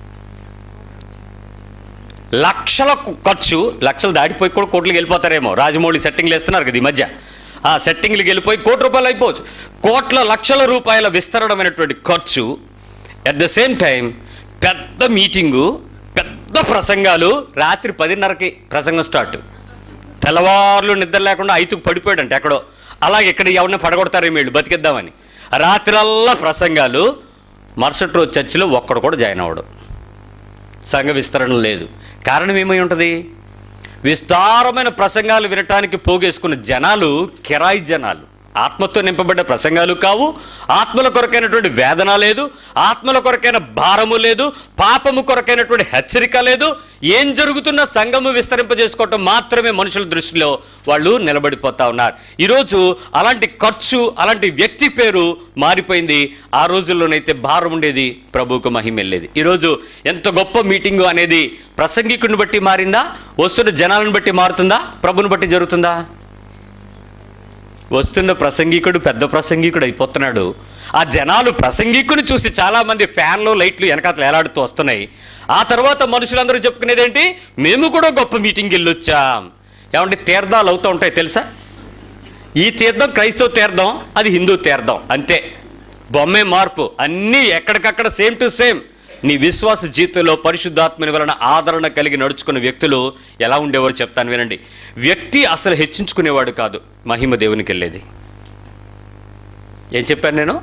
లక్షల కు- ఖర్చు లక్షలు దాటిపోయి కూడా కోట్లకి వెళ్ళిపోతారేమో రాజమౌళి సెట్టింగ్లు వేస్తున్నారు కదా ఈ మధ్య ఆ సెట్టింగ్లకి వెళ్ళిపోయి కోటి రూపాయలు అయిపోవచ్చు కోట్ల లక్షల రూపాయల విస్తరణమైనటువంటి ఖర్చు అట్ ద సేమ్ టైం పెద్ద మీటింగు పెద్ద ప్రసంగాలు రాత్రి పదిన్నరకి ప్రసంగం స్టార్ట్ తెల్లవారులు నిద్ర లేకుండా ఐతుకు పడిపోయాడంట ఎక్కడో అలాగే ఇక్కడ ఎవరిని పడగొడతారేమో వీళ్ళు బతికిద్దామని రాత్రల్లా ప్రసంగాలు మరుసటి రోజు చర్చిలో ఒక్కడు కూడా జాయిన్ అవ్వడు సంఘ విస్తరణ లేదు కారణం ఏమై ఉంటుంది విస్తారమైన ప్రసంగాలు వినటానికి పోగేసుకున్న జనాలు కిరాయి జనాలు ఆత్మతో నింపబడ్డ ప్రసంగాలు కావు ఆత్మల కొరకైనటువంటి వేదన లేదు ఆత్మల కొరకైన భారము లేదు పాపము కొరకైనటువంటి హెచ్చరిక లేదు ఏం జరుగుతున్న సంఘము విస్తరింపజేసుకోవటం మాత్రమే మనుషుల దృష్టిలో వాళ్ళు నిలబడిపోతా ఉన్నారు ఈరోజు అలాంటి ఖర్చు అలాంటి వ్యక్తి పేరు మారిపోయింది ఆ రోజుల్లోనైతే భారం ఉండేది ప్రభువుకు మహిమ వెళ్ళేది ఈరోజు ఎంత గొప్ప మీటింగు అనేది ప్రసంగికుని బట్టి మారిందా వస్తున్న జనాలను బట్టి మారుతుందా ప్రభుని బట్టి జరుగుతుందా వస్తున్న ప్రసంగికుడు పెద్ద ప్రసంగికుడు అయిపోతున్నాడు ఆ జనాలు ప్రసంగికుని చూసి చాలామంది ఫ్యాన్లు లైట్లు వెనకాతలు ఏలాడుతూ వస్తున్నాయి ఆ తర్వాత మనుషులందరూ చెప్పుకునేది ఏంటి మేము కూడా గొప్ప మీటింగ్ వెళ్ళొచ్చాం ఏమంటే తీర్థాలు అవుతూ ఉంటాయి తెలుసా ఈ తీర్థం క్రైస్తవ తీర్థం అది హిందూ తీర్థం అంతే బొమ్మే మార్పు అన్నీ ఎక్కడికక్కడ సేమ్ టు సేమ్ నీ విశ్వాస జీవితంలో పరిశుద్ధాత్మని వలన ఆదరణ కలిగి నడుచుకున్న వ్యక్తులు ఎలా ఉండేవారు చెప్తాను వినండి వ్యక్తి అసలు హెచ్చించుకునేవాడు కాదు మహిమ దేవునికి వెళ్ళేది ఏం చెప్పాను నేను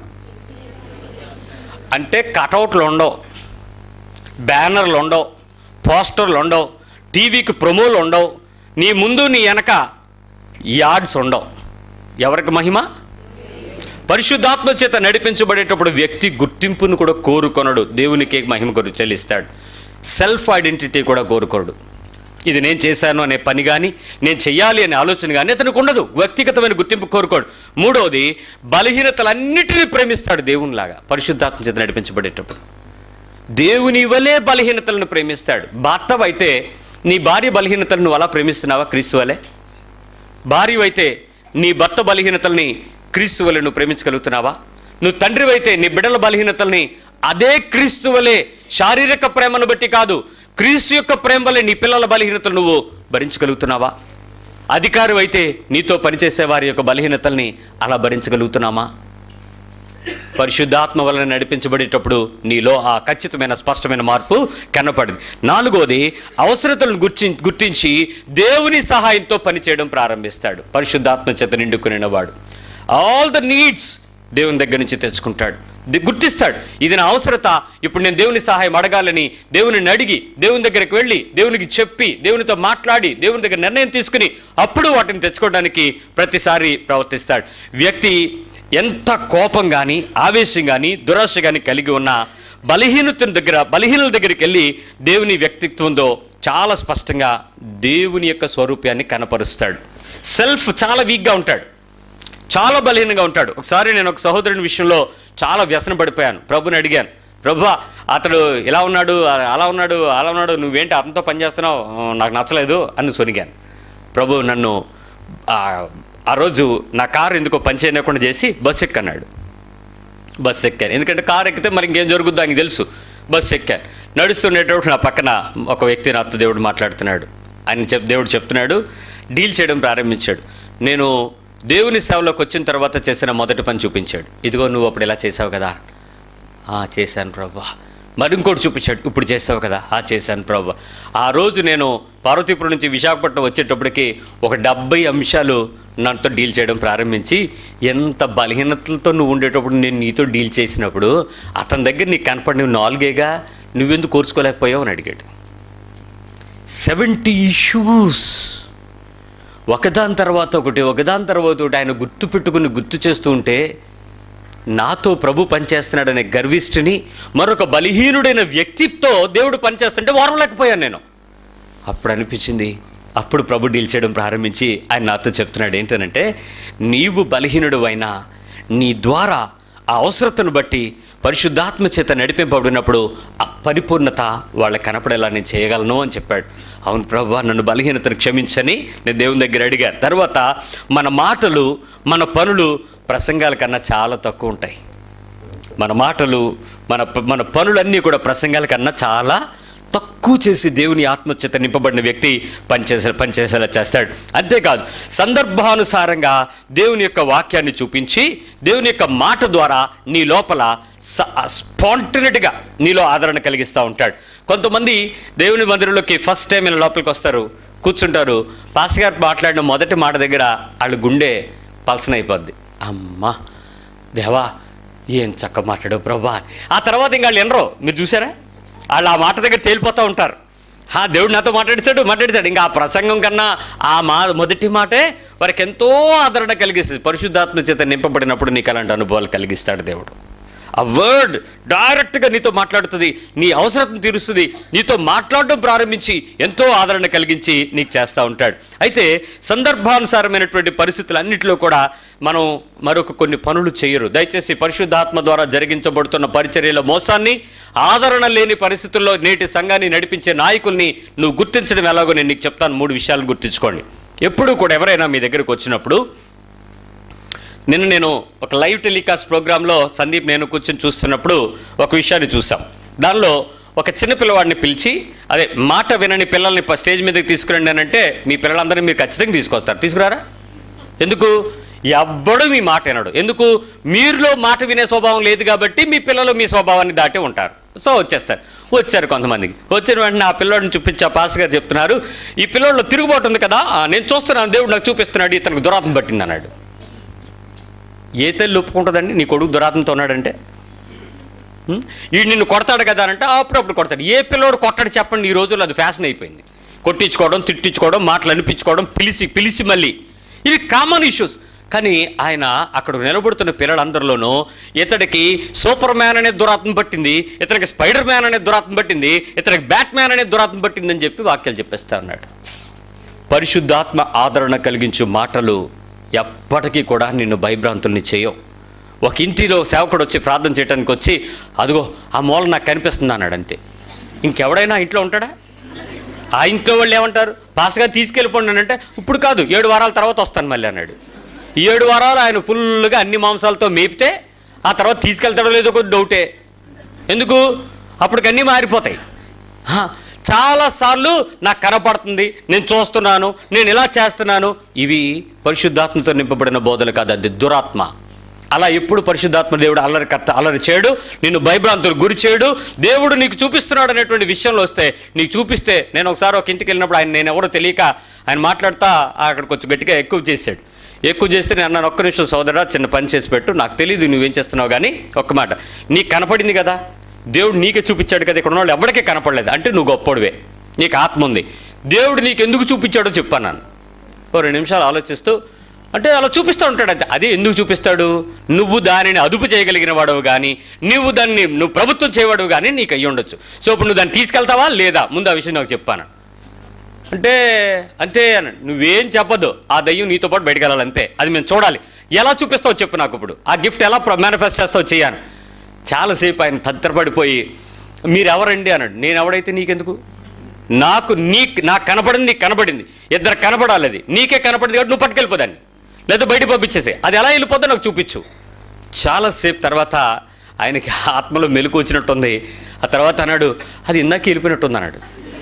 అంటే కటౌట్లు ఉండవు బ్యానర్లు ఉండవు పోస్టర్లు ఉండవు టీవీకి ప్రమోలు ఉండవు నీ ముందు నీ వెనక యాడ్స్ ఉండవు ఎవరికి మహిమ పరిశుద్ధాత్మ చేత నడిపించబడేటప్పుడు వ్యక్తి గుర్తింపును కూడా కోరుకొనడు దేవునికి మహిమ కొరకు చెల్లిస్తాడు సెల్ఫ్ ఐడెంటిటీ కూడా కోరుకోడు ఇది నేను చేశాను అనే పని కానీ నేను చెయ్యాలి అనే ఆలోచన కానీ అతనికి ఉండదు వ్యక్తిగతమైన గుర్తింపు కోరుకోడు మూడవది బలహీనతలన్నిటినీ ప్రేమిస్తాడు దేవునిలాగా పరిశుద్ధాత్మ చేత నడిపించబడేటప్పుడు దేవుని వలే బలహీనతలను ప్రేమిస్తాడు భర్తవైతే నీ భార్య బలహీనతలను నువ్వు అలా ప్రేమిస్తున్నావా క్రీస్తు వలే భార్యవైతే నీ భర్త బలహీనతల్ని క్రీస్తు వలె నువ్వు ప్రేమించగలుగుతున్నావా నువ్వు తండ్రివైతే నీ బిడ్డల బలహీనతల్ని అదే క్రీస్తు వలె శారీరక ప్రేమను బట్టి కాదు క్రీస్తు యొక్క ప్రేమ వలె నీ పిల్లల బలహీనతలు నువ్వు భరించగలుగుతున్నావా అధికారి అయితే నీతో పనిచేసే వారి యొక్క బలహీనతల్ని అలా భరించగలుగుతున్నామా పరిశుద్ధాత్మ వలన నడిపించబడేటప్పుడు నీలో ఆ ఖచ్చితమైన స్పష్టమైన మార్పు కనపడింది నాలుగోది అవసరతలను గుర్తి గుర్తించి దేవుని సహాయంతో పనిచేయడం ప్రారంభిస్తాడు పరిశుద్ధాత్మ చేత నిండుకునేవాడు ఆల్ ద నీడ్స్ దేవుని దగ్గర నుంచి తెచ్చుకుంటాడు ది- గుర్తిస్తాడు ఇది నా అవసరత ఇప్పుడు నేను దేవుని సహాయం అడగాలని దేవుని అడిగి దేవుని దగ్గరికి వెళ్ళి దేవునికి చెప్పి దేవునితో మాట్లాడి దేవుని దగ్గర నిర్ణయం తీసుకుని అప్పుడు వాటిని తెచ్చుకోవడానికి ప్రతిసారి ప్రవర్తిస్తాడు వ్యక్తి ఎంత కోపం కానీ ఆవేశం కానీ దురాశ కానీ కలిగి ఉన్న బలహీనతల దగ్గర బలహీనుల దగ్గరికి వెళ్ళి దేవుని వ్యక్తిత్వంతో చాలా స్పష్టంగా దేవుని యొక్క స్వరూపాన్ని కనపరుస్తాడు సెల్ఫ్ చాలా వీక్గా ఉంటాడు చాలా బలహీనంగా ఉంటాడు ఒకసారి నేను ఒక సహోదరుని విషయంలో చాలా వ్యసన పడిపోయాను ప్రభుని అడిగాను ప్రభు అతడు ఇలా ఉన్నాడు అలా ఉన్నాడు అలా ఉన్నాడు నువ్వేంటి అతనితో పనిచేస్తున్నావు ఆ, నాకు నచ్చలేదు అని సొనిగాను ప్రభు నన్ను ఆ, ఆ రోజు నా కారు ఎందుకో పని చేయకుండా చేసి బస్సు ఎక్కన్నాడు బస్సు ఎక్కాను ఎందుకంటే కారు ఎక్కితే మరి ఇంకేం జరుగుతుందో ఆయనకి తెలుసు బస్సు ఎక్కాను నడుస్తుండేటప్పుడు నా పక్కన ఒక వ్యక్తి నాతో దేవుడు మాట్లాడుతున్నాడు ఆయన చెప్ దేవుడు చెప్తున్నాడు డీల్ చేయడం ప్రారంభించాడు నేను దేవుని సేవలోకి వచ్చిన తర్వాత చేసిన మొదటి పని చూపించాడు ఇదిగో నువ్వు అప్పుడు ఇలా చేసావు కదా "ఆ, చేశాను ప్రభా మరి ఇంకోటి చూపించాడు ఇప్పుడు చేసావు కదా ఆ చేశాను ప్రభా ఆ రోజు నేను పార్వతీపురం నుంచి విశాఖపట్నం వచ్చేటప్పటికి ఒక డెబ్బై అంశాలు నాతో డీల్ చేయడం ప్రారంభించి ఎంత బలహీనతలతో నువ్వు ఉండేటప్పుడు నేను నీతో డీల్ చేసినప్పుడు అతని దగ్గర నీకు కనపడిన నాలుగేగా నువ్వెందుకు కోర్చుకోలేకపోయావు అని అడిగాడు సెవెంటీ ఇష్యూస్ ఒకదాని తర్వాత ఒకటి ఒకదాని తర్వాత ఒకటి ఆయన గుర్తు పెట్టుకుని గుర్తు చేస్తూ ఉంటే నాతో ప్రభు పనిచేస్తున్నాడనే గర్విష్ఠిని మరొక బలహీనుడైన వ్యక్తితో దేవుడు పనిచేస్తుంటే వారలేకపోయాను నేను అప్పుడు అనిపించింది అప్పుడు ప్రభు డీల్ చేయడం ప్రారంభించి ఆయన నాతో చెప్తున్నాడు ఏంటనంటే నీవు బలహీనుడు అయినా నీ ద్వారా ఆ అవసరతను బట్టి పరిశుద్ధాత్మ చేత నడిపింపబడినప్పుడు ఆ పరిపూర్ణత వాళ్ళకి కనపడేలా నేను చేయగలను అని చెప్పాడు అవును ప్రభు నన్ను బలహీనతను క్షమించని నేను దేవుని దగ్గర అడిగాను తర్వాత మన మాటలు మన పనులు ప్రసంగాల కన్నా చాలా తక్కువ ఉంటాయి మన మాటలు మన మన పనులన్నీ కూడా ప్రసంగాల కన్నా చాలా తక్కువ చేసి దేవుని ఆత్మచేత నింపబడిన వ్యక్తి పనిచేసే పనిచేసేలా చేస్తాడు అంతేకాదు సందర్భానుసారంగా దేవుని యొక్క వాక్యాన్ని చూపించి దేవుని యొక్క మాట ద్వారా నీ లోపల స్పాంటనిటీగా నీలో ఆదరణ కలిగిస్తూ ఉంటాడు కొంతమంది దేవుని మందిరంలోకి ఫస్ట్ టైం ఇలా లోపలికి వస్తారు కూర్చుంటారు పాస్టర్ గారు మాట్లాడిన మొదటి మాట దగ్గర వాళ్ళ గుండె పల్సన అయిపోద్ది అమ్మా దేవా ఏం చక్క మాట్లాడావు ప్రభా ఆ తర్వాత ఇంకా వాళ్ళు వినరు మీరు చూసారా వాళ్ళు ఆ మాట దగ్గర తేలిపోతూ ఉంటారు ఆ దేవుడు నాతో మాట్లాడిచాడు మాట్లాడిచాడు ఇంకా ఆ ప్రసంగం కన్నా ఆ మా మొదటి మాటే వారికి ఎంతో ఆదరణ కలిగిస్తుంది పరిశుద్ధాత్మ చేత నింపబడినప్పుడు నీకు అలాంటి అనుభవాలు కలిగిస్తాడు దేవుడు ఆ వర్డ్ డైరెక్ట్గా నీతో మాట్లాడుతుంది నీ అవసరం తీరుస్తుంది నీతో మాట్లాడడం ప్రారంభించి ఎంతో ఆదరణ కలిగించి నీకు చేస్తూ ఉంటాడు అయితే సందర్భానుసారమైనటువంటి పరిస్థితులన్నింటిలో కూడా మనం మరొక కొన్ని పనులు చేయరు దయచేసి పరిశుద్ధాత్మ ద్వారా జరిగించబడుతున్న పరిచర్యల మోసాన్ని ఆదరణ లేని పరిస్థితుల్లో నేటి సంఘాన్ని నడిపించే నాయకుల్ని నువ్వు గుర్తించడం ఎలాగో నేను నీకు చెప్తాను మూడు విషయాలు గుర్తించుకోండి ఎప్పుడు కూడా ఎవరైనా మీ దగ్గరకు వచ్చినప్పుడు నిన్న నేను ఒక లైవ్ టెలికాస్ట్ ప్రోగ్రాంలో సందీప్ నేను కూర్చొని చూస్తున్నప్పుడు ఒక విషయాన్ని చూసాం దానిలో ఒక చిన్న పిల్లవాడిని పిలిచి అదే మాట వినని పిల్లల్ని ప- స్టేజ్ మీదకి తీసుకురండి అని అంటే మీ పిల్లలందరినీ మీరు ఖచ్చితంగా తీసుకొస్తారు తీసుకురారా ఎందుకు ఎవ్వడు మీ మాట వినడు ఎందుకు మీరులో మాట వినే స్వభావం లేదు కాబట్టి మీ పిల్లలు మీ స్వభావాన్ని దాటి ఉంటారు సో వచ్చేస్తారు వచ్చారు కొంతమందికి వచ్చిన వెంటనే ఆ పిల్లోడిని చూపించా పాస్ గారు చెప్తున్నారు ఈ పిల్లోడిలో తిరుగుబాటు ఉంది కదా ఆ, నేను చూస్తున్నాను దేవుడు నాకు చూపిస్తున్నాడు ఇతనికి దురాత్మ పట్టింది అన్నాడు ఏ తల్లి ఒప్పుకుంటుందండి నీ కొడుకు దురాత్మతో ఉన్నాడంటే ఉం? ఈడు నిన్ను కొడతాడు కదా అంటే అప్పుడప్పుడు కొడతాడు ఏ పిల్లోడు కొట్టడు చెప్పండి ఈ రోజుల్లో అది ఫ్యాషన్ అయిపోయింది కొట్టించుకోవడం తిట్టించుకోవడం మాటలు అనిపించుకోవడం పిలిచి పిలిచి మళ్ళీ ఇవి కామన్ ఇష్యూస్ కానీ ఆయన అక్కడ నిలబడుతున్న పిల్లలందరిలోనూ ఇతడికి సూపర్ మ్యాన్ అనే దురాత్మ పట్టింది ఇతనికి స్పైడర్ మ్యాన్ అనే దురాత్మ పట్టింది ఇతనికి బ్యాట్ మ్యాన్ అనే దురాత్మ పట్టిందని చెప్పి వాక్యాలు చెప్పేస్తా అన్నాడు పరిశుద్ధాత్మ ఆదరణ కలిగించు మాటలు ఎప్పటికీ కూడా నిన్ను భయభ్రాంతుల్ని చేయవు ఒక ఇంటిలో సేవకుడు వచ్చి ప్రార్థన చేయడానికి వచ్చి అదిగో ఆ మూల నాకు కనిపిస్తుంది అన్నాడు అంతే ఇంకెవడైనా ఇంట్లో ఉంటాడా ఆ ఇంట్లో వాళ్ళు ఏమంటారు పాస్గా తీసుకెళ్ళిపోండి అని అంటే ఇప్పుడు కాదు ఏడు వారాల తర్వాత వస్తాను మళ్ళీ అన్నాడు ఈ ఏడు వారాలు ఆయన ఫుల్గా అన్ని మాంసాలతో మేపితే ఆ తర్వాత తీసుకెళ్తాడో లేదో కొద్ది డౌటే ఎందుకు అప్పటికి అన్నీ మారిపోతాయి హా, చాలాసార్లు నాకు కనపడుతుంది నేను చూస్తున్నాను నేను ఇలా చేస్తున్నాను ఇవి పరిశుద్ధాత్మతో నింపబడిన బోధలు కాదు అది దురాత్మ అలా ఎప్పుడు పరిశుద్ధాత్మ దేవుడు అల్లరి కత్త అల్లరి చేయడు నిన్ను భయభ్రాంతులు గురి చేయడు దేవుడు నీకు చూపిస్తున్నాడు అనేటువంటి విషయంలో వస్తే నీకు చూపిస్తే నేను ఒకసారి ఒక ఇంటికి వెళ్ళినప్పుడు ఆయన నేను ఎవరో తెలియక ఆయన మాట్లాడుతా అక్కడ కొంచెం గట్టిగా ఎక్కువ చేశాడు ఎక్కువ చేస్తే నేను అన్నాను ఒక్క నిమిషం సోదరా చిన్న పని చేసి పెట్టు నాకు తెలియదు నువ్వేం చేస్తున్నావు కానీ ఒక్క మాట నీకు కనపడింది కదా దేవుడు నీకే చూపించాడు కదా ఇక్కడ ఉన్న వాళ్ళు ఎవరికీ కనపడలేదు అంటే నువ్వు గొప్పోడివే నీకు ఆత్మ ఉంది దేవుడు నీకు ఎందుకు చూపించాడో చెప్పాను ఓ రెండు నిమిషాలు ఆలోచిస్తూ అంటే అలా చూపిస్తూ ఉంటాడు అంతే అదే ఎందుకు చూపిస్తాడు నువ్వు దానిని అదుపు చేయగలిగిన వాడవు కానీ నువ్వు దాన్ని నువ్వు ప్రభుత్వం చేయవాడు కానీ నీకు అయ్యి ఉండొచ్చు సో ఇప్పుడు నువ్వు దాన్ని తీసుకెళ్తావా లేదా ముందు ఆ విషయం నాకు చెప్పాను అంటే అంతే అన్నాడు నువ్వేం చెప్పదు ఆ దయ్యం నీతో పాటు బయటకు వెళ్ళాలి అంతే అది మేము చూడాలి ఎలా చూపిస్తావు చెప్పు నాకు ఇప్పుడు ఆ గిఫ్ట్ ఎలా మేనిఫెస్ట్ చేస్తావు చెయ్యాను చాలాసేపు ఆయన తత్తరపడిపోయి మీరు ఎవరండి అన్నాడు నేను ఎవడైతే నీకెందుకు నాకు నీ నాకు కనపడింది నీకు కనపడింది ఇద్దరు కనపడాలి అది నీకే కనపడింది కాబట్టి నువ్వు పట్టుకెళ్ళిపోదాన్ని లేదా బయట పంపించేసే అది ఎలా వెళ్ళిపోద్దో నాకు చూపించు చాలాసేపు తర్వాత ఆయనకి ఆత్మలో మెలకు వచ్చినట్టుంది ఆ తర్వాత అన్నాడు అది ఇందాక వెళ్ళిపోయినట్టుంది అన్నాడు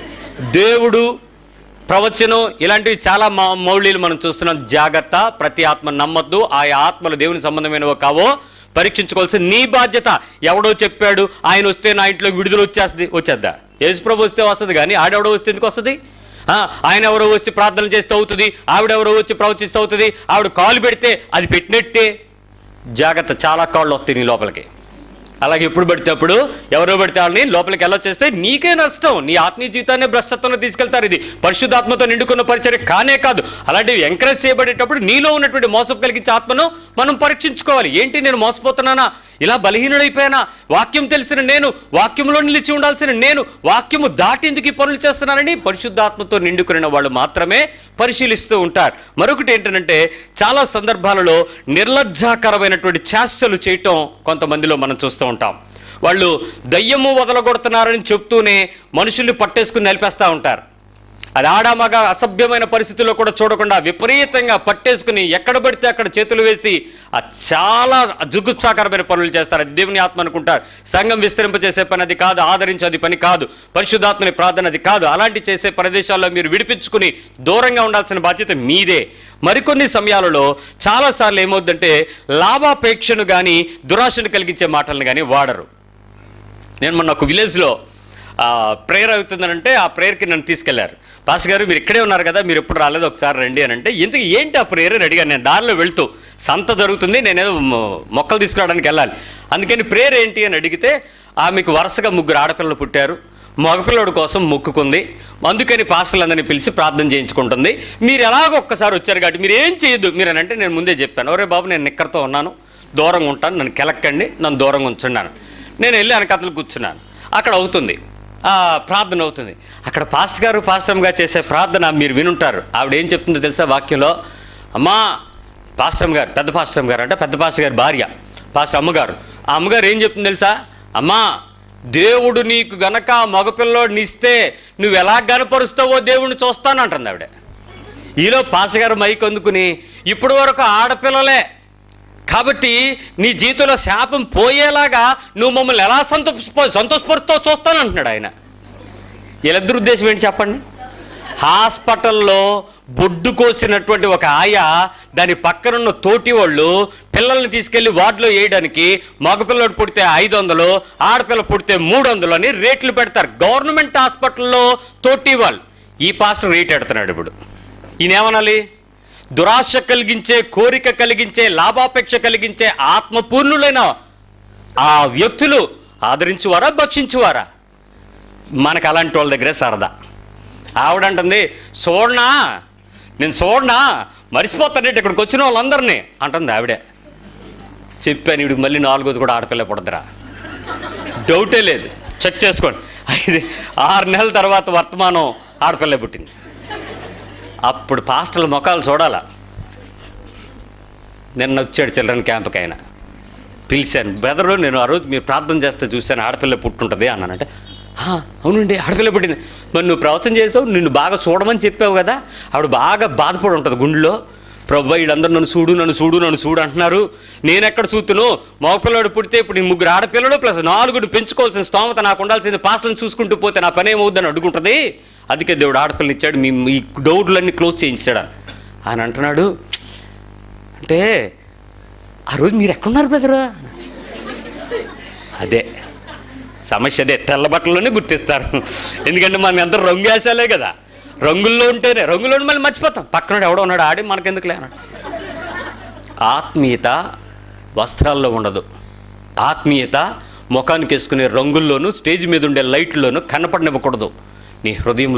దేవుడు ప్రవచనం ఇలాంటివి చాలా మా మౌళీలు మనం చూస్తున్నాం జాగ్రత్త ప్రతి ఆత్మ నమ్మద్దు ఆ ఆత్మలు దేవుని సంబంధమైనవో కావో పరీక్షించుకోవాల్సిన నీ బాధ్యత ఎవడో చెప్పాడు ఆయన వస్తే నా ఇంట్లో విడుదల వచ్చేస్తుంది వచ్చేద్దా యేసుప్రభు వస్తే వస్తుంది కానీ ఆడెవడో వస్తే ఎందుకు వస్తుంది ఆ, ఆయన ఎవరో వచ్చి ప్రార్థన చేస్తే అవుతుంది ఆవిడెవరో వచ్చి ప్రవచిస్తే అవుతుంది ఆవిడ కాలు పెడితే అది పెట్టినట్టే జాగ్రత్త చాలా కాళ్ళు వస్తాయి నీ లోపలికి అలాగే ఎప్పుడు పడితే అప్పుడు ఎవరో పడితే వాళ్ళని లోపలికి ఎలా చేస్తే నీకే నష్టం నీ ఆత్మీయ జీవితాన్ని భ్రష్టత్వంలో తీసుకెళ్తారు ఇది పరిశుద్ధాత్మతో నిండుకున్న పరిచయం కానే కాదు అలాంటివి ఎంకరేజ్ చేయబడేటప్పుడు నీలో ఉన్నటువంటి మోసం కలిగించే ఆత్మను మనం పరీక్షించుకోవాలి ఏంటి నేను మోసపోతున్నానా ఇలా బలహీనుడైపోయానా వాక్యం తెలిసిన నేను వాక్యంలో నిలిచి ఉండాల్సిన నేను వాక్యము దాటి ఎందుకు ఈ పనులు చేస్తున్నానని పరిశుద్ధాత్మతో నిండుకున్న వాళ్ళు మాత్రమే పరిశీలిస్తూ ఉంటారు మరొకటి ఏంటంటే చాలా సందర్భాలలో నిర్లజ్జాకరమైనటువంటి చేష్టలు చేయటం కొంతమందిలో మనం చూస్తూ ఉంటాం వాళ్ళు దయ్యము వదలగొడుతున్నారని చెప్తూనే మనుషుల్ని పట్టేసుకుని నలిపేస్తూ ఉంటారు అది ఆడామగ అసభ్యమైన పరిస్థితుల్లో కూడా చూడకుండా విపరీతంగా పట్టేసుకుని ఎక్కడ పడితే అక్కడ చేతులు వేసి ఆ చాలా జుగుత్సాకరమైన పనులు చేస్తారు అది దేవుని ఆత్మ అనుకుంటారు సంఘం విస్తరింపజేసే పని అది కాదు ఆదరించేది పని కాదు పరిశుద్ధాత్మని ప్రార్థన అది కాదు అలాంటి చేసే ప్రదేశాల్లో మీరు విడిపించుకుని దూరంగా ఉండాల్సిన బాధ్యత మీదే మరికొన్ని సమయాలలో చాలాసార్లు ఏమవుద్దంటే లాభాపేక్షను కానీ దురాశను కలిగించే మాటలను కానీ వాడరు నేను మొన్న ఒక విలేజ్లో ప్రేయర్ అవుతుందనంటే ఆ ప్రేయర్కి నన్ను తీసుకెళ్లారు పాస్టర్ గారు మీరు ఇక్కడే ఉన్నారు కదా మీరు ఎప్పుడు రాలేదు ఒకసారి రండి అని అంటే ఇంతకు ఏంటి ఆ ప్రేయర్ అని అడిగాను నేను దారిలో వెళ్తూ సంత జరుగుతుంది నేనేదో మొ- మొక్కలు తీసుకురావడానికి వెళ్ళాలి అందుకని ప్రేయర్ ఏంటి అని అడిగితే ఆమెకు వరుసగా ముగ్గురు ఆడపిల్లలు పుట్టారు మగపిల్లడు కోసం మొక్కుకుంది అందుకని పాస్టర్లందరినీ పిలిచి ప్రార్థన చేయించుకుంటుంది మీరు ఎలాగో ఒక్కసారి వచ్చారు కాబట్టి మీరు ఏం చేయొద్దు మీరు అని అంటే నేను ముందే చెప్పాను ఒరే బాబు నేను నిక్కర్తో ఉన్నాను దూరంగా ఉంటాను నన్ను కెలక్కండి నన్ను దూరంగా ఉంచున్నాను నేను వెళ్ళి వెనకతలు కూర్చున్నాను అక్కడ అవుతుంది ఆ, ప్రార్థన అవుతుంది అక్కడ పాస్ట్ గారు పాస్టమ్ గారు చేసే ప్రార్థన మీరు వినుంటారు ఆవిడ ఏం చెప్తుందో తెలుసా వాక్యంలో అమ్మా పాస్టమ్ గారు పెద్ద పాస్టమ్ గారు అంటే పెద్ద పాస్టర్ గారి భార్య పాస్టర్ అమ్మగారు ఆ అమ్మగారు ఏం చెప్తుంది తెలుసా అమ్మా దేవుడు నీకు గనక మగపిల్లోడిని ఇస్తే నువ్వు ఎలా గనపరుస్తావో దేవుడిని చూస్తానంటుంది ఆవిడ ఈలో పాసగారు మైక్ అందుకుని ఇప్పటి వరకు ఆడపిల్లలే కాబట్టి నీ జీవితంలో శాపం పోయేలాగా నువ్వు మమ్మల్ని ఎలా సంతోష సంతోషపరుస్తావు చూస్తానంటున్నాడు ఆయన వీళ్ళిద్దరు ఉద్దేశం ఏంటి చెప్పండి హాస్పిటల్లో బొడ్డు కోసినటువంటి ఒక ఆయ దాని పక్కనున్న తోటి వాళ్ళు పిల్లల్ని తీసుకెళ్లి వార్డులో వేయడానికి మగపిల్లడు పుడితే ఐదు వందలు ఆడపిల్ల పుడితే మూడు వందలు అని రేట్లు పెడతారు గవర్నమెంట్ హాస్పిటల్లో తోటి వాళ్ళు ఈ పాస్టర్ రేట్ ఎడుతున్నాడు ఇప్పుడు ఈయన ఏమనాలి దురాశ కలిగించే కోరిక కలిగించే లాభాపేక్ష కలిగించే ఆత్మపూర్ణులైన ఆ వ్యక్తులు ఆదరించువారా భక్షించువారా మనకు అలాంటి వాళ్ళ దగ్గరే సరదా ఆవిడంటుంది చూడనా నేను చూడనా మర్చిపోతానంటే ఇక్కడికి వచ్చిన వాళ్ళందరినీ అంటుంది ఆవిడే చెప్పాను ఇవిడికి మళ్ళీ నాలుగోది కూడా ఆడపిల్ల పుడదురా డౌటే లేదు చెక్ చేసుకోండి ఐదు ఆరు నెలల తర్వాత వర్తమానం ఆడపిల్ల పుట్టింది అప్పుడు పాస్టర్ల ముఖాలు చూడాలా నిన్న వచ్చాడు చిల్డ్రన్ క్యాంప్కి ఆయన పిలిచాను బ్రదరు నేను ఆ రోజు మీరు ప్రార్థన చేస్తే చూశాను ఆడపిల్ల పుట్టుంటుంది అన్నానంటే "ఆ, అవునండి ఆడపిల్ల పుట్టింది మరి నువ్వు ప్రవచనం చేసావు నిన్ను బాగా చూడమని చెప్పావు కదా ఆవిడ బాగా బాధపడి ఉంటుంది గుండెలో ప్రభు వీళ్ళందరూ నన్ను చూడు నన్ను చూడు నన్ను చూడు అంటున్నారు నేను ఎక్కడ చూతును మగపిల్లడు పుడితే ఇప్పుడు ఈ ముగ్గురు ఆడపిల్లలు ప్లస్ నాలుగుని పెంచుకోవాల్సిన స్తోమత నాకు ఉండాల్సింది పాస్టర్ని చూసుకుంటూ పోతే నా పని ఏమవుద్దని అడుగుంటుంది అందుకే దేవుడు ఆడపిల్లని ఇచ్చాడు మీ ఈ డౌట్లన్నీ క్లోజ్ చేయించాడు ఆయన అంటున్నాడు అంటే ఆ రోజు మీరు ఎక్కడున్నారు బ్రదరు అదే సమస్య అదే తెల్ల బట్టల్లోనే గుర్తిస్తారు ఎందుకంటే మనం ఎంత రంగు వేసాలే కదా రంగుల్లో ఉంటేనే రంగులో మళ్ళీ మర్చిపోతాం పక్కన ఎవడో ఉన్నాడు ఆడి మనకెందుకులే అన్నాడు ఆత్మీయత వస్త్రాల్లో ఉండదు ఆత్మీయత ముఖానికి వేసుకునే రంగుల్లోనూ స్టేజ్ మీద ఉండే లైట్లోనూ కనపడనివ్వకూడదు నీ హృదయంలో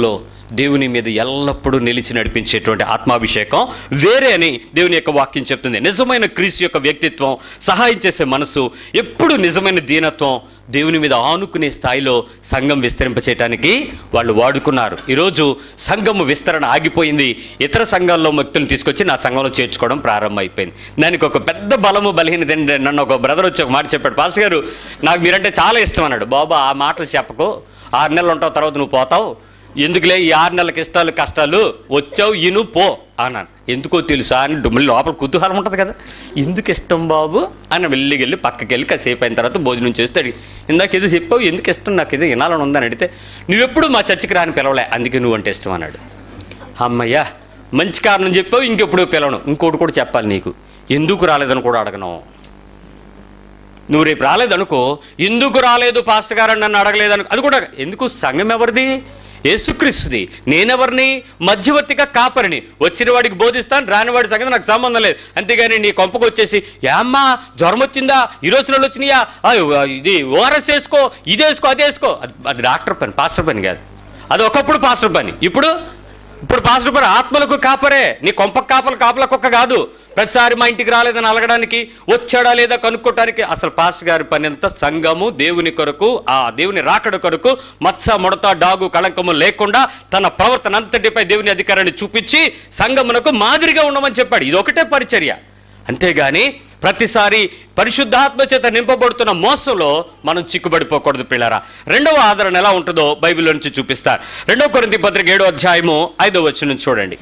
దేవుని మీద ఎల్లప్పుడూ నిలిచి నడిపించేటువంటి ఆత్మాభిషేకం వేరే అని దేవుని యొక్క వాక్యం చెప్తుంది నిజమైన క్రీస్తు యొక్క వ్యక్తిత్వం సహాయం చేసే మనసు ఎప్పుడు నిజమైన దీనత్వం దేవుని మీద ఆనుకునే స్థాయిలో సంఘం విస్తరింపచేయటానికి వాళ్ళు వాడుకున్నారు ఈరోజు సంఘము విస్తరణ ఆగిపోయింది ఇతర సంఘాల్లో వ్యక్తులను తీసుకొచ్చి నా సంఘంలో చేర్చుకోవడం ప్రారంభమైపోయింది దానికి ఒక పెద్ద బలము బలహీనత ఏంటంటే నన్ను ఒక బ్రదర్ వచ్చి ఒక మాట చెప్పాడు పాస్ గారు నాకు మీరంటే చాలా ఇష్టం అన్నాడు బాబా ఆ మాటలు చెప్పకు ఆరు నెలలు ఉంటావు తర్వాత నువ్వు పోతావు ఎందుకులే ఈ ఆరు నెలలకి ఇష్టాలు కష్టాలు వచ్చావు ఇను పో అన్నాను ఎందుకో తెలుసా అని డుమ్మిలి లోపల కుతూహలం ఉంటుంది కదా ఎందుకు ఇష్టం బాబు అని వెళ్ళి వెళ్ళి పక్కకి వెళ్ళి కాసేపు అయిన తర్వాత భోజనం చేస్తాడు ఇందాక ఏదో చెప్పావు ఎందుకు ఇష్టం నాకు ఏదో వినాలని ఉందని అడిగితే నువ్వెప్పుడు మా చర్చికి రాని పిలవలే అందుకే నువ్వు అంటే ఇష్టం అన్నాడు అమ్మయ్యా మంచి కారణం చెప్పావు ఇంకెప్పుడు పిలవను ఇంకోటి కూడా చెప్పాలి నీకు ఎందుకు రాలేదని కూడా అడగను నువ్వు రేపు రాలేదనుకో ఎందుకు రాలేదు పాస్టర్ గారు అని నన్ను అడగలేదను అది కూడా ఎందుకు సంఘం ఎవరిది యేసుక్రీస్తుది నేనెవరిని మధ్యవర్తిగా కాపరిని వచ్చిన వాడికి బోధిస్తాను రాని వాడి సంగతి నాకు సంబంధం లేదు అంతేగాని నీ కొంపకు వచ్చేసి ఏమ్మా జ్వరం వచ్చిందా ఈ రోజులలో వచ్చినాయా ఆ, ఇది ఓఆర్ఎస్ వేసుకో ఇది వేసుకో అది వేసుకో అది- అది డాక్టర్ పని పాస్టర్ పని కాదు అది ఒకప్పుడు పాస్టర్ పని ఇప్పుడు ఇప్పుడు పాస్టర్ పని ఆత్మలకు కాపరే నీ కొంప కాపల కాపల కుక్క కాదు ప్రతిసారి మా ఇంటికి రాలేదని అలగడానికి వచ్చాడా లేదా కనుక్కోవటానికి అసలు పాస్టర్ గారి పని అంతా సంఘము దేవుని కొరకు ఆ దేవుని రాకడ కొరకు మత్స ముడత డాగు కళంకము లేకుండా తన ప్రవర్తన అంతటిపై దేవుని అధికారాన్ని చూపించి సంఘమునకు మాదిరిగా ఉండమని చెప్పాడు ఇది ఒకటే పరిచర్య అంతేగాని ప్రతిసారి పరిశుద్ధాత్మ చేత నింపబడుతున్న మోసంలో మనం చిక్కుబడిపోకూడదు పిల్లరా రెండవ ఆదరణ ఎలా ఉంటుందో బైబిల్లో నుంచి చూపిస్తారు రెండవ కొరింథీ పత్రిక ఏడో అధ్యాయము ఐదో వచనం చూడండి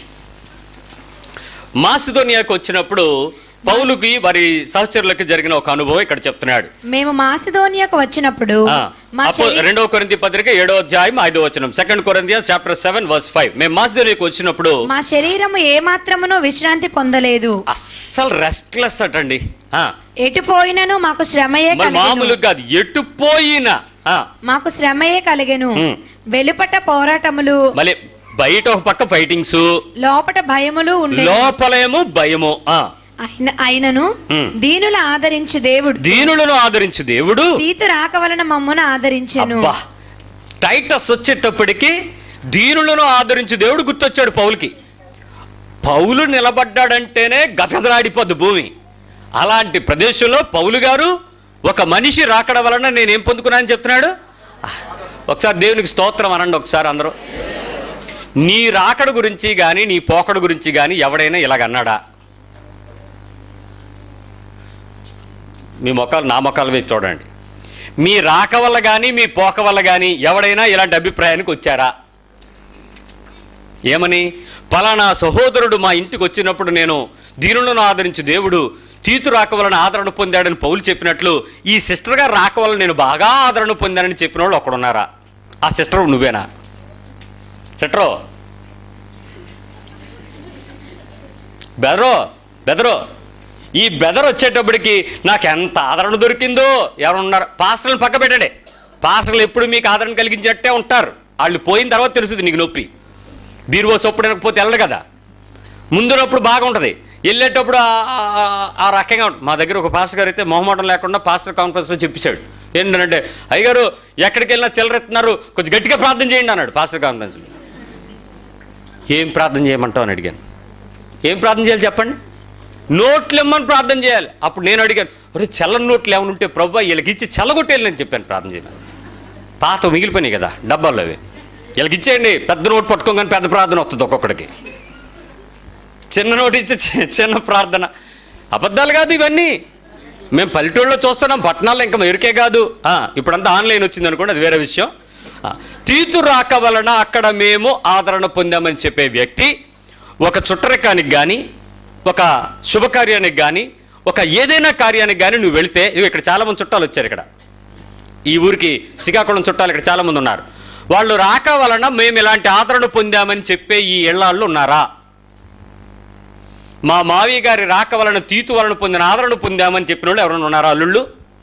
మాసిదోనియాకు వచ్చినప్పుడు పౌలుకి వారి సహచరులకు జరిగిన ఒక అనుభవం ఇక్కడ చెప్తున్నాడు
మేము మాసిదోనియాకు వచ్చినప్పుడు
ఆ,
మా
అపో
శరీ-
రెండవ కొరింథీ పత్రిక ఏడో అధ్యాయం ఐదో వచనం second Corinthians chapter seven verse five మేము మాసిదోనియాకు వచ్చినప్పుడు
మా శరీరము ఏ మాత్రమును విశ్రాంతి పొందలేదు
అస్సలు రెస్ట్లెస్ అటండి ఆ,
ఎటు పోయినను మాకు శ్రమయే
మరి
కలిగెను
మామూలుగా కాదు ఎటు పోయినా ఆ,
మాకు శ్రమయే కలిగెను
ఉమ్.
వెలుపట పోరాటములు
మళ్ళీ బయట ఒక పక్క ఫైటింగ్స్
లోపట భయములు ఉండే
లోపలేమో భయము ఆ
అయిన- అయినను
ఉమ్.
దీనులు ఆదరించి దేవుడు
దీనులను ఆదరించి దేవుడు
తీతు రాక వలన మమ్మను ఆదరించెను
అబ్బా టైటస్ వచ్చేటప్పటికి దీనులను ఆదరించి దేవుడు గుర్తొచ్చాడు పౌలుకి పౌలు నిలబడ్డాడంటేనే గజగజలాడిపోద్ది భూమి అలాంటి ప్రదేశంలో పౌలు గారు ఒక మనిషి రాకడ వలన నేనేం పొందుకున్నానని చెప్తున్నాడు ఒకసారి దేవునికి స్తోత్రం అనండి ఒకసారి అందరూ నీ రాకడ గురించి కానీ నీ పోకడ గురించి కానీ ఎవడైనా ఇలాగన్నాడా మీ మొక్కలు నా మొక్కల వైపు చూడండి మీ రాక వల్ల కానీ మీ పోక వల్ల కానీ ఎవడైనా ఇలాంటి అభిప్రాయానికి వచ్చారా ఏమని పలానా సహోదరుడు మా ఇంటికి వచ్చినప్పుడు నేను దీనులను ఆదరించి దేవుడు తీతు రాక వలన ఆదరణ పొందాడని పౌలు చెప్పినట్లు ఈ సిస్టర్ గారు రాక వలన నేను బాగా ఆదరణ పొందానని చెప్పిన వాళ్ళు ఒకడున్నారా ఆ సిస్టర్ నువ్వేనా సిస్టరో బెదరో బెదరో ఈ బెదర్ వచ్చేటప్పటికి నాకు ఎంత ఆదరణ దొరికిందో ఎవరు ఉన్నారు పాస్టర్లను పక్క పెట్టండి పాస్టర్లు ఎప్పుడు మీకు ఆదరణ కలిగించేట్టే ఉంటారు వాళ్ళు పోయిన తర్వాత తెలుస్తుంది నీకు నొప్పి బీరువో సొప్పుడు వినకపోతే వెళ్ళదు కదా ముందున్నప్పుడు బాగుంటుంది వెళ్ళేటప్పుడు ఆ- ఆ- ఆ రకంగా ఉంటుంది మా దగ్గర ఒక పాస్టర్ గారు అయితే మొహమాటం లేకుండా పాస్టర్ కాన్ఫరెన్స్లో చెప్పేశాడు ఏంటంటే అయ్యగారు ఎక్కడికి వెళ్ళినా చిల్లరెత్తున్నారు కొంచెం గట్టిగా ప్రార్థన చేయండి అన్నాడు పాస్టర్ కాన్ఫరెన్స్లో ఏం ప్రార్థన చేయమంటావు అని అడిగాను ఏం ప్రార్థన చేయాలి చెప్పండి నోట్లు ఇమ్మని ప్రార్థన చేయాలి అప్పుడు నేను అడిగాను ఒరే చల్లని నోట్లు ఏమైనా ఉంటే ప్రభు వీళ్ళకి ఇచ్చి చల్లగొట్టేయాలి నేను చెప్పాను ప్రార్థన చేయమని పాత మిగిలిపోయినాయి కదా డబ్బాల్లో అవి వీళ్ళకి ఇచ్చేయండి పెద్ద నోటు పట్టుకోగానే పెద్ద ప్రార్థన వస్తుంది ఒక్కొక్కడికి చిన్న నోటు ఇచ్చి చి- చిన్న ప్రార్థన అబద్ధాలు కాదు ఇవన్నీ మేము పల్లెటూళ్ళలో చూస్తున్నాం పట్టణాల్లో ఇంకా ఎరికే కాదు ఆ, ఇప్పుడంతా ఆన్లైన్ వచ్చింది అనుకోండి అది వేరే విషయం ఆ, తీతు రాక వలన అక్కడ మేము ఆదరణ పొందామని చెప్పే వ్యక్తి ఒక చుట్టరికానికి కానీ ఒక శుభకార్యానికి కానీ ఒక ఏదైనా కార్యానికి కానీ నువ్వు వెళితే ఇదిగో ఇక్కడ చాలామంది చుట్టాలు వచ్చారు ఇక్కడ ఈ ఊరికి శ్రీకాకుళం చుట్టాలు ఇక్కడ చాలామంది ఉన్నారు వాళ్ళు రాక వలన మేము ఇలాంటి ఆదరణ పొందామని చెప్పే ఈ ఇళ్లాళ్ళు ఉన్నారా మా మావి గారి రాక వలన తీతు వలన పొందిన ఆదరణ పొందామని చెప్పిన వాళ్ళు ఎవరైనా ఉన్నారా అల్లుళ్ళు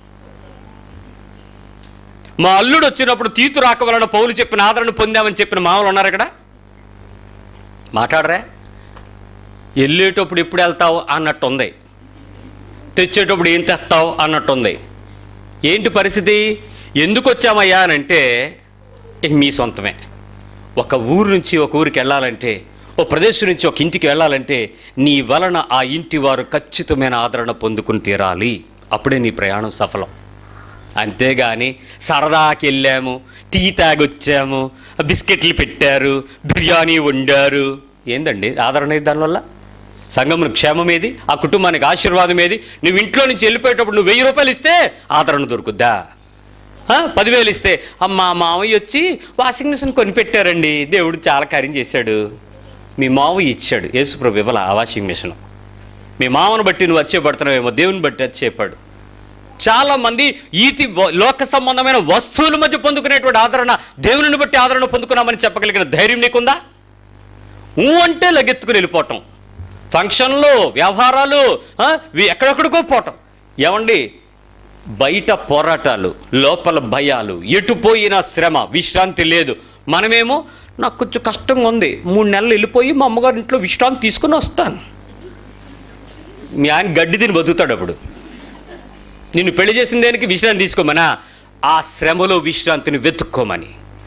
మా అల్లుడు వచ్చినప్పుడు తీతు రాక వలన పౌలు చెప్పిన ఆదరణ పొందామని చెప్పిన మామలు ఉన్నారు ఇక్కడ మాట్లాడరే వెళ్ళేటప్పుడు ఎప్పుడు వెళ్తావు అన్నట్టు ఉంది తెచ్చేటప్పుడు ఏం తెస్తావు అన్నట్టుంది ఏంటి పరిస్థితి ఎందుకు వచ్చామయ్యా అని అంటే ఇక మీ సొంతమే ఒక ఊరు నుంచి ఒక ఊరికి వెళ్ళాలంటే ఓ ప్రదేశం నుంచి ఒక ఇంటికి వెళ్ళాలంటే నీ వలన ఆ ఇంటి వారు ఖచ్చితమైన ఆదరణ పొందుకుని తీరాలి అప్పుడే నీ ప్రయాణం సఫలం అంతేగాని సరదాకి వెళ్ళాము టీ తాగొచ్చాము బిస్కెట్లు పెట్టారు బిర్యానీ వండారు ఏందండి ఆదరణ ఏది దానివల్ల సంఘమును క్షేమం ఏది ఆ కుటుంబానికి ఆశీర్వాదం ఏది నువ్వు ఇంట్లో నుంచి వెళ్ళిపోయేటప్పుడు నువ్వు వెయ్యి రూపాయలు ఇస్తే ఆదరణ దొరుకుద్దా ఆ, పదివేలు ఇస్తే అమ్మ మామయ్య వచ్చి వాషింగ్ మిషన్ కొనిపెట్టారండి దేవుడు చాలా కార్యం చేశాడు మీ మావయ్య ఇచ్చాడు యేసుప్రభు ఇవ్వాల ఆ వాషింగ్ మిషన్ మీ మామను బట్టి నువ్వు వచ్చేపడుతున్నావేమో దేవుని బట్టి వచ్చేపాడు చాలా మంది ఈతి వ- లోక సంబంధమైన వస్తువుల మధ్య పొందుకునేటువంటి ఆదరణ దేవుని బట్టి ఆదరణ పొందుకున్నామని చెప్పగలిగిన ధైర్యం నీకుందా ఊ అంటే లగెత్తుకుని వెళ్ళిపోవటం ఫంక్షన్లు వ్యవహారాలు ఆ, ఇవి ఎక్కడెక్కడికో పోవటం ఏమండి బయట పోరాటాలు లోపల భయాలు ఎటు పోయినా శ్రమ విశ్రాంతి లేదు మనమేమో నాకు కొంచెం కష్టంగా ఉంది మూడు నెలలు వెళ్ళిపోయి మా అమ్మగారి ఇంట్లో విశ్రాంతి తీసుకుని వస్తాను మీ ఆయన గడ్డి తిని బతుకుతాడు అప్పుడు నిన్ను పెళ్లి చేసిన దేనికి విశ్రాంతి తీసుకోమనా ఆ శ్రమలో విశ్రాంతిని వెతుక్కోమని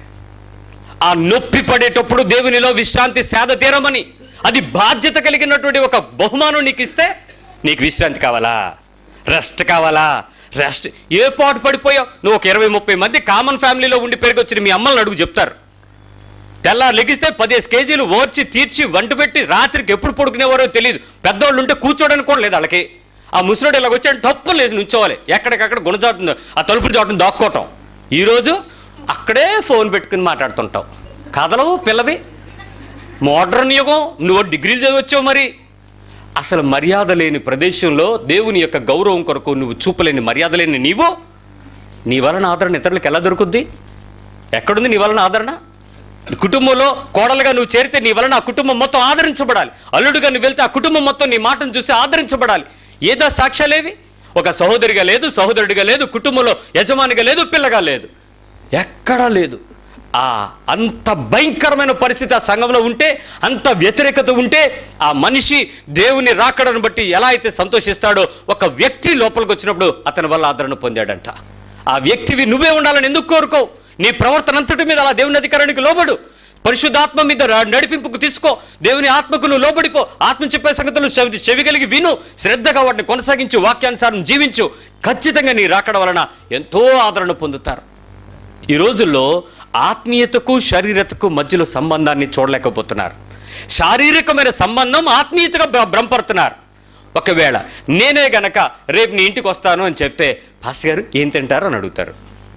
ఆ నొప్పి పడేటప్పుడు దేవునిలో విశ్రాంతి సేద తీరమని అది బాధ్యత కలిగినటువంటి ఒక బహుమానం నీకు ఇస్తే నీకు విశ్రాంతి కావాలా రెస్ట్ కావాలా రెస్ట్ ఏ పాటు పడిపోయావు నువ్వు ఒక ఇరవై ముప్పై మంది కామన్ ఫ్యామిలీలో ఉండి పెరిగి వచ్చిన మీ అమ్మల్ని అడుగు చెప్తారు తెల్లారు లెగిస్తే పదిహేను కేజీలు ఓర్చి తీర్చి వంట పెట్టి రాత్రికి ఎప్పుడు పడుకునేవారో తెలియదు పెద్దవాళ్ళు ఉంటే కూర్చోడానికి కూడా లేదు వాళ్ళకి ఆ ముసలోడు ఇలాగ వచ్చాడు తప్పు లేచి నుంచోవాలి ఎక్కడికక్కడ గుణజాటు ఆ తలుపులు చాటును దాక్కోవటం ఈరోజు అక్కడే ఫోన్ పెట్టుకుని మాట్లాడుతుంటావు కథలవు పిల్లవి మోడ్రన్ యుగం నువ్వు డిగ్రీలు చదివచ్చావు మరి అసలు మర్యాద లేని ప్రదేశంలో దేవుని యొక్క గౌరవం కొరకు నువ్వు చూపలేని మర్యాద లేని నీవు నీ వలన ఆదరణ ఇతరులకు ఎలా దొరుకుద్ది ఎక్కడుంది నీ వలన ఆదరణ కుటుంబంలో కోడలుగా నువ్వు చేరితే నీ వలన ఆ కుటుంబం మొత్తం ఆదరించబడాలి అల్లుడుగా నువ్వు వెళ్తే ఆ కుటుంబం మొత్తం నీ మాటను చూసి ఆదరించబడాలి ఏదా సాక్ష్యాలేవి ఒక సహోదరిగా లేదు సహోదరుడిగా లేదు కుటుంబంలో యజమానిగా లేదు పిల్లగా లేదు ఎక్కడా లేదు ఆ అంత భయంకరమైన పరిస్థితి ఆ సంఘంలో ఉంటే అంత వ్యతిరేకత ఉంటే ఆ మనిషి దేవుని రాకడను బట్టి ఎలా అయితే సంతోషిస్తాడో ఒక వ్యక్తి లోపలికి వచ్చినప్పుడు అతని వల్ల ఆదరణ పొందాడంట ఆ వ్యక్తివి నువ్వే ఉండాలని ఎందుకు కోరుకోవు నీ ప్రవర్తన అంతటి మీద అలా దేవుని అధికారానికి లోబడు పరిశుద్ధాత్మ మీద రా- నడిపింపుకు తీసుకో దేవుని ఆత్మకు నువ్వు లోబడిపో ఆత్మ చెప్పే సంగతులు చెవి చెవిగలిగి విను శ్రద్ధగా వాటిని కొనసాగించు వాక్యానుసారం జీవించు ఖచ్చితంగా నీ రాకడ వలన ఎంతో ఆదరణ పొందుతారు ఈ రోజుల్లో ఆత్మీయతకు శారీరతకు మధ్యలో సంబంధాన్ని చూడలేకపోతున్నారు శారీరకమైన సంబంధం ఆత్మీయతగా భ్ర- భ్రమపడుతున్నారు ఒకవేళ నేనే గనక రేపు నీ ఇంటికి వస్తాను అని చెప్తే పాస్టర్ గారు ఏం తింటారు అని అడుగుతారు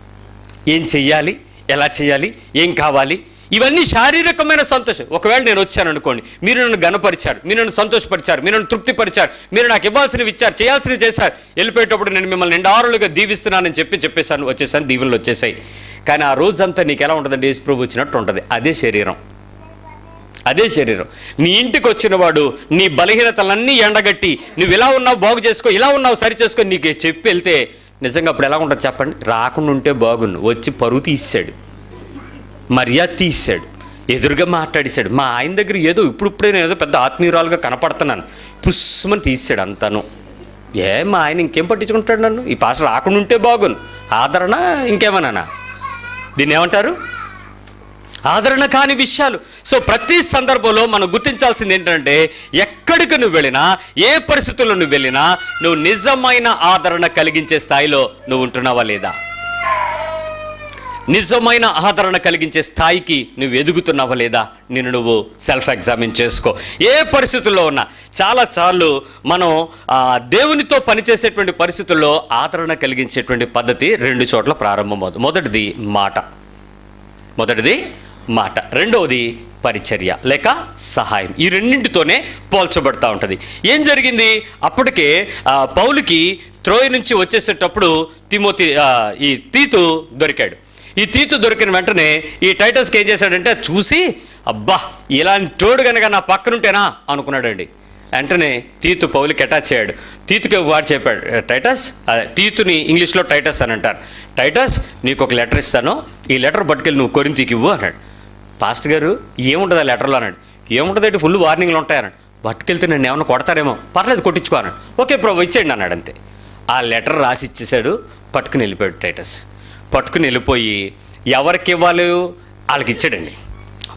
ఏం చెయ్యాలి ఎలా చేయాలి ఏం కావాలి ఇవన్నీ శారీరకమైన సంతోషం ఒకవేళ నేను వచ్చాను అనుకోండి మీరు నన్ను గనపరిచారు మీరు నన్ను సంతోషపరిచారు మీరు నన్ను తృప్తిపరిచారు మీరు నాకు ఇవ్వాల్సినవి ఇచ్చారు చేయాల్సినవి చేశారు వెళ్ళిపోయేటప్పుడు నేను మిమ్మల్ని నిండారులుగా దీవిస్తున్నానని చెప్పి చెప్పేశాను వచ్చేసాను దీవెనలు వచ్చేసాయి కానీ ఆ రోజంతా నీకు ఎలా ఉంటుందండి యేసు ప్రభు వచ్చినట్టు ఉంటుంది అదే శరీరం అదే శరీరం నీ ఇంటికి వచ్చిన వాడు నీ బలహీనతలన్నీ ఎండగట్టి నువ్వు ఇలా ఉన్నావు బాగు చేసుకో ఇలా ఉన్నావు సరి చేసుకో నీకు చెప్పి వెళ్తే నిజంగా అప్పుడు ఎలా ఉంటుంది చెప్పండి రాకుండా ఉంటే బాగుండు వచ్చి పరువు తీసాడు మర్యాద తీసాడు ఎదురుగా మాట్లాడేశాడు మా ఆయన దగ్గర ఏదో ఇప్పుడిప్పుడే నేను ఏదో పెద్ద ఆత్మీయురాలుగా కనపడుతున్నాను పుస్మని తీసాడు అంతాను ఏ మా ఆయన ఇంకేం పట్టించుకుంటాడు నన్ను ఈ పాట రాకుండా ఉంటే బాగును ఆదరణ ఇంకేమన్నా దీన్ని ఏమంటారు ఆదరణ కాని విషయాలు సో ప్రతి సందర్భంలో మనం గుర్తించాల్సింది ఏంటంటే ఎక్కడికి నువ్వు వెళ్ళినా ఏ పరిస్థితుల్లో నువ్వు వెళ్ళినా నువ్వు నిజమైన ఆదరణ కలిగించే స్థాయిలో నువ్వు ఉంటున్నావా లేదా నిజమైన ఆదరణ కలిగించే స్థాయికి నువ్వు ఎదుగుతున్నావా లేదా నేను నువ్వు సెల్ఫ్ ఎగ్జామిన్ చేసుకో ఏ పరిస్థితుల్లో ఉన్నా చాలాసార్లు మనం ఆ, దేవునితో పనిచేసేటువంటి పరిస్థితుల్లో ఆదరణ కలిగించేటువంటి పద్ధతి రెండు చోట్ల ప్రారంభమవుతుంది మొదటిది మాట మొదటిది మాట రెండవది పరిచర్య లేక సహాయం ఈ రెండింటితోనే పోల్చబడతా ఉంటుంది ఏం జరిగింది అప్పటికే ఆ, పౌలుకి త్రోయ్ నుంచి వచ్చేసేటప్పుడు తిమోతి ఆ, ఈ తీతు దొరికాడు ఈ తీతు దొరికిన వెంటనే ఈ టైటస్కి ఏం చేశాడంటే చూసి అబ్బా ఇలాంటి తోడు కనుక నా పక్కనుంటేనా అనుకున్నాడండి వెంటనే తీతు పౌలికి అటాచ్ అయ్యాడు తీతుకి ఒక వాడు చెప్పాడు టైటస్ అదే, తీతుని ఇంగ్లీష్లో టైటస్ అని అంటారు టైటస్ నీకు ఒక లెటర్ ఇస్తాను ఈ లెటర్ పట్టుకెళ్ళి నువ్వు కొరింతీకి ఇవ్వు అన్నాడు పాస్టర్ గారు ఏముంటుంది ఆ లెటర్లో అన్నాడు ఏముంటుంది అంటే ఫుల్ వార్నింగ్లు ఉంటాయి అన్నాడు పట్టుకెళ్తే నన్ను ఏమన్నా కొడతారేమో పర్లేదు కొట్టించుకో అన్నాడు ఓకే ప్రభు ఇచ్చేయండి అన్నాడు అంతే ఆ లెటర్ రాసి ఇచ్చేసాడు పట్టుకుని వెళ్ళిపోయాడు టైటస్ పట్టుకుని వెళ్ళిపోయి ఎవరికి ఇవ్వాలి వాళ్ళకి ఇచ్చాడండి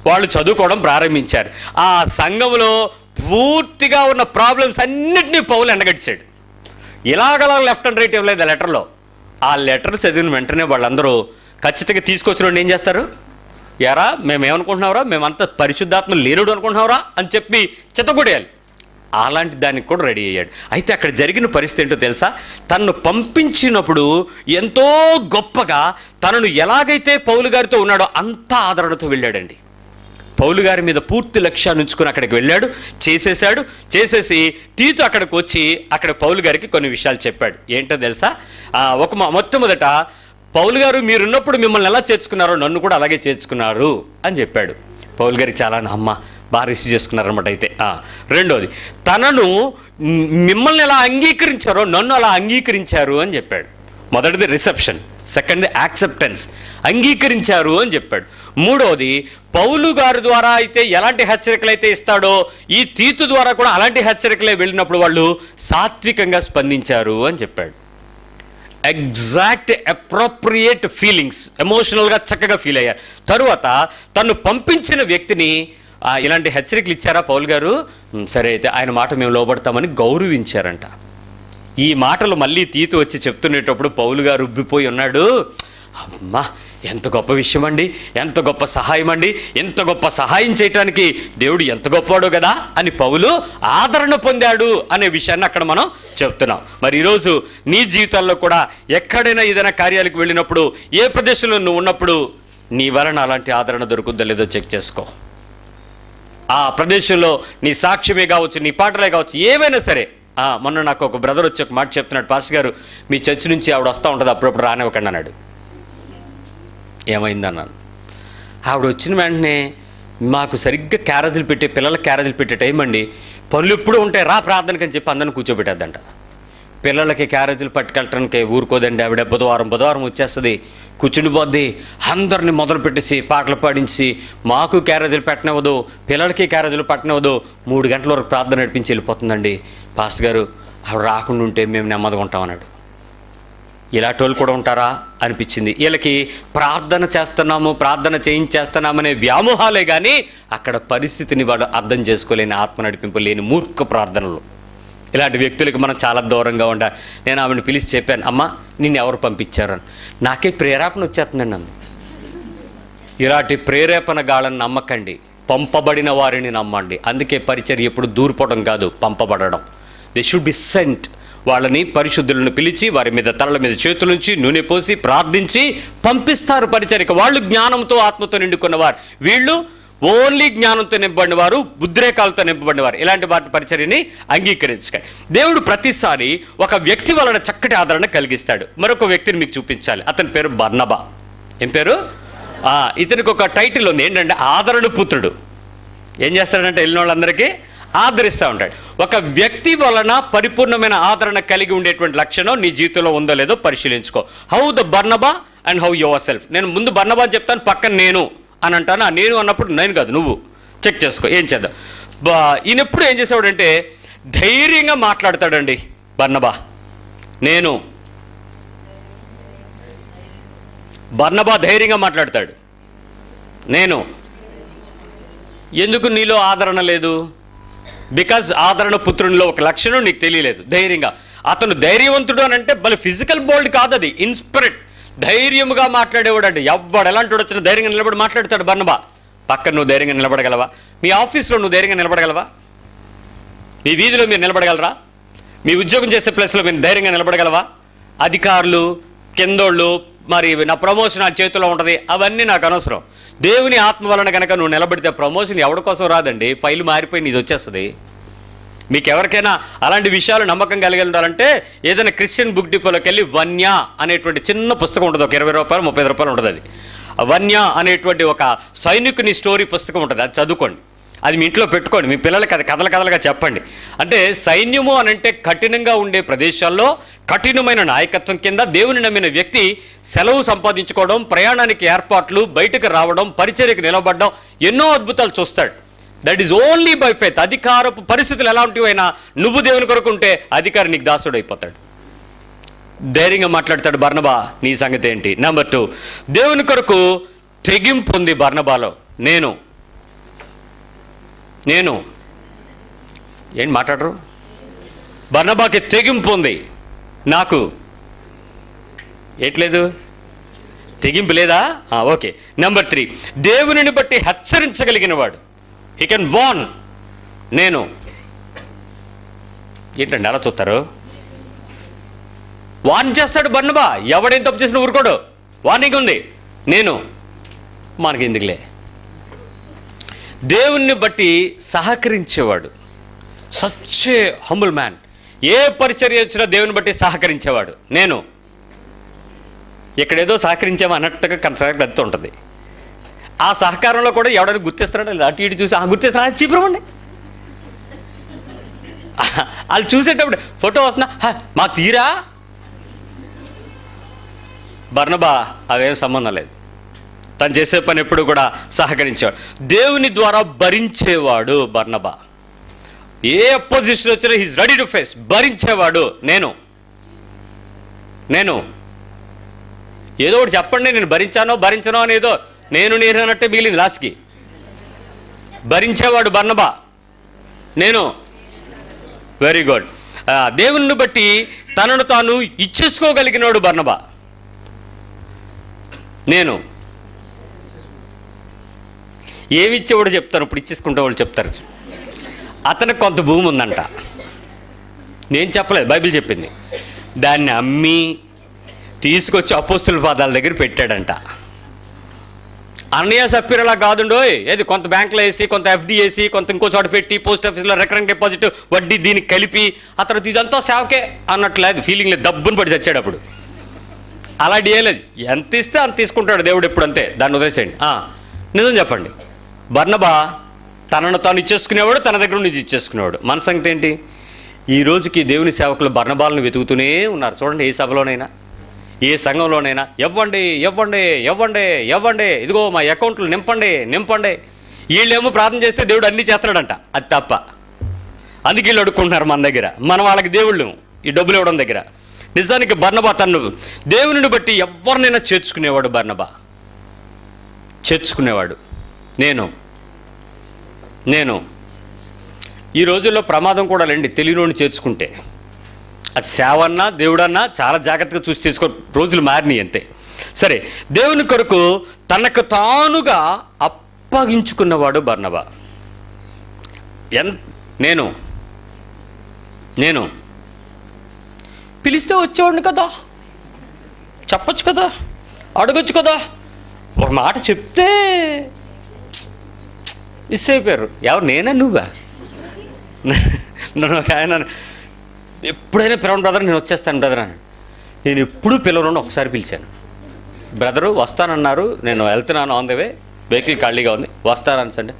వాళ్ళు చదువుకోవడం ప్రారంభించారు ఆ సంఘంలో పూర్తిగా ఉన్న ప్రాబ్లమ్స్ అన్నిటినీ పౌలు ఎండగట్టాడు ఇలాగలా లెఫ్ట్ అండ్ రైట్ ఇవ్వలేదు ఆ లెటర్లో ఆ లెటర్ చదివిన వెంటనే వాళ్ళందరూ ఖచ్చితంగా తీసుకొచ్చిన వాడిని ఏం చేస్తారు ఎరా మేము ఏమనుకుంటున్నావురా మేమంతా పరిశుద్ధాత్మ లేనుడు అనుకుంటున్నావురా అని చెప్పి చెత్తకొడేయాలి అలాంటి దానికి కూడా రెడీ అయ్యాడు అయితే అక్కడ జరిగిన పరిస్థితి ఏంటో తెలుసా తనను పంపించినప్పుడు ఎంతో గొప్పగా తనను ఎలాగైతే పౌలు గారితో ఉన్నాడో అంత ఆదరణతో వెళ్ళాడండి పౌలు గారి మీద పూర్తి లక్ష్యాన్ని ఉంచుకుని అక్కడికి వెళ్ళాడు చేసేసాడు చేసేసి తీతు అక్కడికి వచ్చి అక్కడ పౌలు గారికి కొన్ని విషయాలు చెప్పాడు ఏంటో తెలుసా ఆ, ఒక మొ- మొట్టమొదట పౌలు గారు మీరున్నప్పుడు మిమ్మల్ని ఎలా చేర్చుకున్నారో నన్ను కూడా అలాగే చేర్చుకున్నారు అని చెప్పాడు పౌలు గారికి చాలా అమ్మ బాగా రిసీవ్ చేసుకున్నారన్నమాట అయితే ఆ, రెండోది తనను మ్, మిమ్మల్ని ఎలా అంగీకరించారో నన్ను అలా అంగీకరించారు అని చెప్పాడు మొదటిది రిసెప్షన్ సెకండ్ది యాక్సెప్టెన్స్ అంగీకరించారు అని చెప్పాడు మూడవది పౌలు గారి ద్వారా అయితే ఎలాంటి హెచ్చరికలు అయితే ఇస్తాడో ఈ తీతు ద్వారా కూడా అలాంటి హెచ్చరికలే వెళ్ళినప్పుడు వాళ్ళు సాత్వికంగా స్పందించారు అని చెప్పాడు ఎగ్జాక్ట్ అప్రోప్రియేట్ ఫీలింగ్స్ ఎమోషనల్గా చక్కగా ఫీల్ అయ్యారు తరువాత తను పంపించిన వ్యక్తిని "ఆ, ఇలాంటి హెచ్చరికలు ఇచ్చారా పౌల్ గారు "ఉమ్, సరే అయితే ఆయన మాట మేము లోబడతామని గౌరవించారంట ఈ మాటలు మళ్ళీ తీతు వచ్చి చెప్తునేటప్పుడు పౌలు గారు ఉబ్బిపోయి ఉన్నాడు అమ్మా ఎంత గొప్ప విషయం అండి ఎంత గొప్ప సహాయం అండి ఎంత గొప్ప సహాయం చేయటానికి దేవుడు ఎంత గొప్పవాడు కదా అని పౌలు ఆదరణ పొందాడు అనే విషయాన్ని అక్కడ మనం చెప్తున్నాం మరి ఈరోజు నీ జీవితాల్లో కూడా ఎక్కడైనా ఏదైనా కార్యాలకు వెళ్ళినప్పుడు ఏ ప్రదేశంలో నువ్వు ఉన్నప్పుడు నీ వలన అలాంటి ఆదరణ దొరుకుద్దో లేదో చెక్ చేసుకో ఆ ప్రదేశంలో నీ సాక్ష్యమే కావచ్చు నీ పాటలే కావచ్చు ఏవైనా సరే ఆ, మొన్న నాకు ఒక బ్రదర్ వచ్చి ఒక మాట చెప్తున్నాడు పాస్టర్ గారు మీ చర్చ్ నుంచి ఆవిడ వస్తూ ఉంటుంది అప్పుడప్పుడు రానివ్వకండి అన్నాడు ఏమైందన్నాను ఆవిడ వచ్చిన వెంటనే మాకు సరిగ్గా క్యారేజీలు పెట్టే పిల్లల క్యారేజీలు పెట్టే టైం అండి పనులు ఎప్పుడు ఉంటాయి రా ప్రార్థనకి అని చెప్పి అందరిని కూర్చోబెట్టేద్దంట పిల్లలకి క్యారేజీలు పట్టుకెళ్ళటానికి ఊరుకోదండి ఆవిడ బుధవారం బుధవారం వచ్చేస్తుంది కూర్చుండిపోద్ది అందరిని మొదలు పెట్టేసి పాటలు పాడించి మాకు క్యారేజీలు పెట్టనివ్వదు పిల్లలకి క్యారేజీలు పట్టనివ్వదు మూడు గంటల వరకు ప్రార్థన నడిపించి వెళ్ళిపోతుందండి పాస్టర్ గారు ఆవిడ రాకుండా ఉంటే మేము నెమ్మదిగా ఉంటామన్నాడు ఇలాంటి వాళ్ళు కూడా ఉంటారా అనిపించింది వీళ్ళకి ప్రార్థన చేస్తున్నాము ప్రార్థన చేయించేస్తున్నామనే వ్యామోహాలే కానీ అక్కడ పరిస్థితిని వాడు అర్థం చేసుకోలేని ఆత్మ నడిపింపు లేని మూర్ఖ ప్రార్థనలు ఇలాంటి వ్యక్తులకి మనం చాలా దూరంగా ఉండాలి నేను ఆవిడని పిలిచి చెప్పాను అమ్మ నిన్ను ఎవరు పంపించారు అని నాకే ప్రేరేపణ వచ్చేస్తుందండి అంది ఇలాంటి ప్రేరేపణ గాళ్ళని నమ్మకండి పంపబడిన వారిని నమ్మండి అందుకే పరిచర్య ఎప్పుడు దూరిపోవడం కాదు పంపబడడం దే షుడ్ బి సెంట్ వాళ్ళని పరిశుద్ధులను పిలిచి వారి మీద తలల మీద చేతులుంచి నూనె పోసి ప్రార్థించి పంపిస్తారు పరిచర్యకు వాళ్ళు జ్ఞానంతో ఆత్మతో నిండుకున్నవారు వీళ్ళు ఓన్లీ జ్ఞానంతో నింపబడిన వారు ఉద్రేకాలతో నింపబడిన వారు ఇలాంటి వాటి పరిచర్యని అంగీకరించకండి దేవుడు ప్రతిసారి ఒక వ్యక్తి వలన చక్కటి ఆదరణ కలిగిస్తాడు మరొక వ్యక్తిని మీకు చూపించాలి అతని పేరు బర్నబా ఏం పేరు ఆ, ఇతనికి ఒక టైటిల్ ఉంది ఏంటంటే ఆదరణ పుత్రుడు ఏం చేస్తాడంటే వెళ్ళిన వాళ్ళందరికీ ఆదరిస్తూ ఉంటాడు ఒక వ్యక్తి వలన పరిపూర్ణమైన ఆదరణ కలిగి ఉండేటువంటి లక్షణం నీ జీవితంలో ఉందో లేదో పరిశీలించుకో how the Barnabas and how yourself నేను ముందు బర్నబా అని చెప్తాను పక్కన నేను అని అంటాను ఆ నేను అన్నప్పుడు నేను కాదు నువ్వు చెక్ చేసుకో ఏం చేద్దాం బా ఈయన ఎప్పుడు ఏం చేసేవాడంటే ధైర్యంగా మాట్లాడతాడండి బర్నబా నేను బర్నబా ధైర్యంగా మాట్లాడతాడు నేను ఎందుకు నీలో ఆదరణ లేదు బికాజ్ ఆదరణ పుత్రునిలో ఒక లక్షణం నీకు తెలియలేదు ధైర్యంగా అతను ధైర్యవంతుడు అని అంటే మళ్ళీ ఫిజికల్ బోల్డ్ కాదు అది ఇన్స్పిరిట్ ధైర్యముగా మాట్లాడేవాడు అంటే ఎవ్వడు ఎలాంటి వచ్చిన ధైర్యంగా నిలబడి మాట్లాడతాడు బర్నబా పక్కన నువ్వు ధైర్యంగా నిలబడగలవా మీ ఆఫీస్లో నువ్వు ధైర్యంగా నిలబడగలవా మీ వీధిలో మీరు నిలబడగలరా మీ ఉద్యోగం చేసే ప్లేస్లో మీరు ధైర్యంగా నిలబడగలవా అధికారులు కిందోళ్ళు మరి నా ప్రమోషన్ ఆ చేతిలో ఉంటుంది అవన్నీ నాకు అనవసరం దేవుని ఆత్మ వలన కనుక నువ్వు నిలబడితే ప్రమోషన్ ఎవరి కోసం రాదండి ఫైల్ మారిపోయి నీది వచ్చేస్తుంది మీకు ఎవరికైనా అలాంటి విషయాలు నమ్మకం కలిగి ఉండాలంటే ఏదైనా క్రిస్టియన్ బుక్ డిపోలోకి వెళ్ళి వన్య అనేటువంటి చిన్న పుస్తకం ఉంటుంది ఒక ఇరవై రూపాయలు ముప్పై రూపాయలు ఉంటుంది అది ఆ వన్య అనేటువంటి ఒక సైనికుని స్టోరీ పుస్తకం ఉంటుంది అది చదువుకోండి అది మీ ఇంట్లో పెట్టుకోండి మీ పిల్లలకి అది కథల కథలుగా చెప్పండి అంటే సైన్యము అని అంటే కఠినంగా ఉండే ప్రదేశాల్లో కఠినమైన నాయకత్వం కింద దేవుని నమ్మిన వ్యక్తి సెలవు సంపాదించుకోవడం ప్రయాణానికి ఏర్పాట్లు బయటకు రావడం పరిచర్యకు నిలబడడం ఎన్నో అద్భుతాలు చూస్తాడు that is only by faith అధికారపు పరిస్థితులు ఎలాంటివైనా నువ్వు దేవుని కొరకు ఉంటే అధికారి నీకు దాసుడు అయిపోతాడు ధైర్యంగా మాట్లాడతాడు బర్నబా నీ సంగతి ఏంటి నెంబర్ టూ దేవుని కొరకు తెగింపు ఉంది బర్నబాలో నేను నేను ఏంటి మాట్లాడరు బర్నబాకి తెగింపు ఉంది నాకు ఏట్లేదు తెగింపు లేదా ఆ, ఓకే నెంబర్ త్రీ దేవునిని బట్టి హెచ్చరించగలిగిన వాడు హీ కెన్ వాన్ నేను ఏంటండి అలా చూస్తారు వాన్ చేస్తాడు బర్నబా ఎవడేం తప్పు చేసిన ఊరుకోడు వార్నింగ్ ఉంది నేను మనకి ఎందుకులే దేవుణ్ణి బట్టి సహకరించేవాడు సచ్ ఏ హంబుల్ మ్యాన్ ఏ పరిచర్య వచ్చినా దేవుని బట్టి సహకరించేవాడు నేను ఇక్కడేదో సహకరించాము అన్నట్టుగా కనసాగ ఉంటుంది ఆ సహకారంలో కూడా ఎవడైనా గుర్తిస్తున్నాడు అటు ఇటు చూసి ఆ గుర్తిస్తున్నా చీపురమండి వాళ్ళు చూసేటప్పుడు ఫోటో వస్తున్నా "హ, మాకు తీరా బర్నబా అవేం సంబంధం లేదు తను చేసే పని ఎప్పుడు కూడా సహకరించేవాడు దేవుని ద్వారా భరించేవాడు బర్నబా ఏ అపోజిషన్ వచ్చినా హీస్ రెడీ టు ఫేస్ భరించేవాడు నేను నేను ఏదో ఒకటి చెప్పండి నేను భరించానో భరించనో అని ఏదో నేను నేను అన్నట్టే మిగిలింది లాస్ట్కి భరించేవాడు బర్నబా నేను వెరీ గుడ్ దేవుణ్ణి బట్టి తనను తాను ఇచ్చేసుకోగలిగినవాడు బర్నబా నేను ఏమి ఇచ్చేవాడు చెప్తాను ఇప్పుడు ఇచ్చేసుకుంటే వాళ్ళు చెప్తారు అతనికి కొంత భూమి ఉందంట నేను చెప్పలేదు బైబిల్ చెప్పింది దాన్ని అమ్మి తీసుకొచ్చి అపోస్తుల పాదాల దగ్గర పెట్టాడంట అన్నయ్య సప్పిరలా కాదుండోయ్ ఏది కొంత బ్యాంకులో వేసి కొంత ఎఫ్డి వేసి కొంత ఇంకో చోట పెట్టి పోస్ట్ ఆఫీస్లో రికరెంట్ డిపాజిట్ వడ్డీ దీనికి కలిపి ఆ తర్వాత ఇదంతా సేవకే అన్నట్లేదు ఫీలింగ్ లేదు దబ్బుని పడి చచ్చాడు అప్పుడు అలా చేయలేదు ఎంత ఇస్తే అంత తీసుకుంటాడు దేవుడు ఎప్పుడు అంతే దాన్ని వదిలేసేయండి ఆ, నిజం చెప్పండి బర్నబా తనను తాను ఇచ్చేసుకునేవాడు తన దగ్గర నుంచి ఇచ్చేసుకునేవాడు మన సంగతి ఏంటి ఈ రోజుకి దేవుని సేవకులు బర్నబాలను వెతుకుతూనే ఉన్నారు చూడండి ఏ సభలోనైనా ఏ సంఘంలోనైనా ఇవ్వండి ఇవ్వండి ఇవ్వండి ఇవ్వండి ఇదిగో మా అకౌంట్లు నింపండి నింపండి వీళ్ళేమో ప్రార్థన చేస్తే దేవుడు అన్నీ చేస్తాడంట అది తప్ప అందుకే వీళ్ళు అడుక్కుంటున్నారు మన దగ్గర మన వాళ్ళకి దేవుళ్ళు ఈ డబ్బులు ఇవ్వడం దగ్గర నిజానికి బర్నబా తను దేవునిని బట్టి ఎవరినైనా చేర్చుకునేవాడు బర్నబా చేర్చుకునేవాడు నేను నేను ఈ రోజుల్లో ప్రమాదం కూడా లేండి తెలియనోడిని చేర్చుకుంటే అది సేవన్నా దేవుడన్నా చాలా జాగ్రత్తగా చూసి తీసుకో రోజులు మారినాయి అంతే సరే దేవుని కొరకు తనకు తానుగా అప్పగించుకున్నవాడు బర్నబా ఎన్ నేను నేను పిలిస్తే వచ్చేవాడిని కదా చెప్పొచ్చు కదా అడగొచ్చు కదా ఒక మాట చెప్తే మిస్ అయిపోయారు ఎవరు నేనా నువ్వా నన్ను ఒక ఆయన ఎప్పుడైనా పిలవను బ్రదర్ నేను వచ్చేస్తాను బ్రదర్ అని నేను ఎప్పుడూ పిలవను ఒకసారి పిలిచాను బ్రదరు వస్తానన్నారు నేను వెళ్తున్నాను ఆన్ ద వే వెహికల్ ఖాళీగా ఉంది వస్తానని అంటే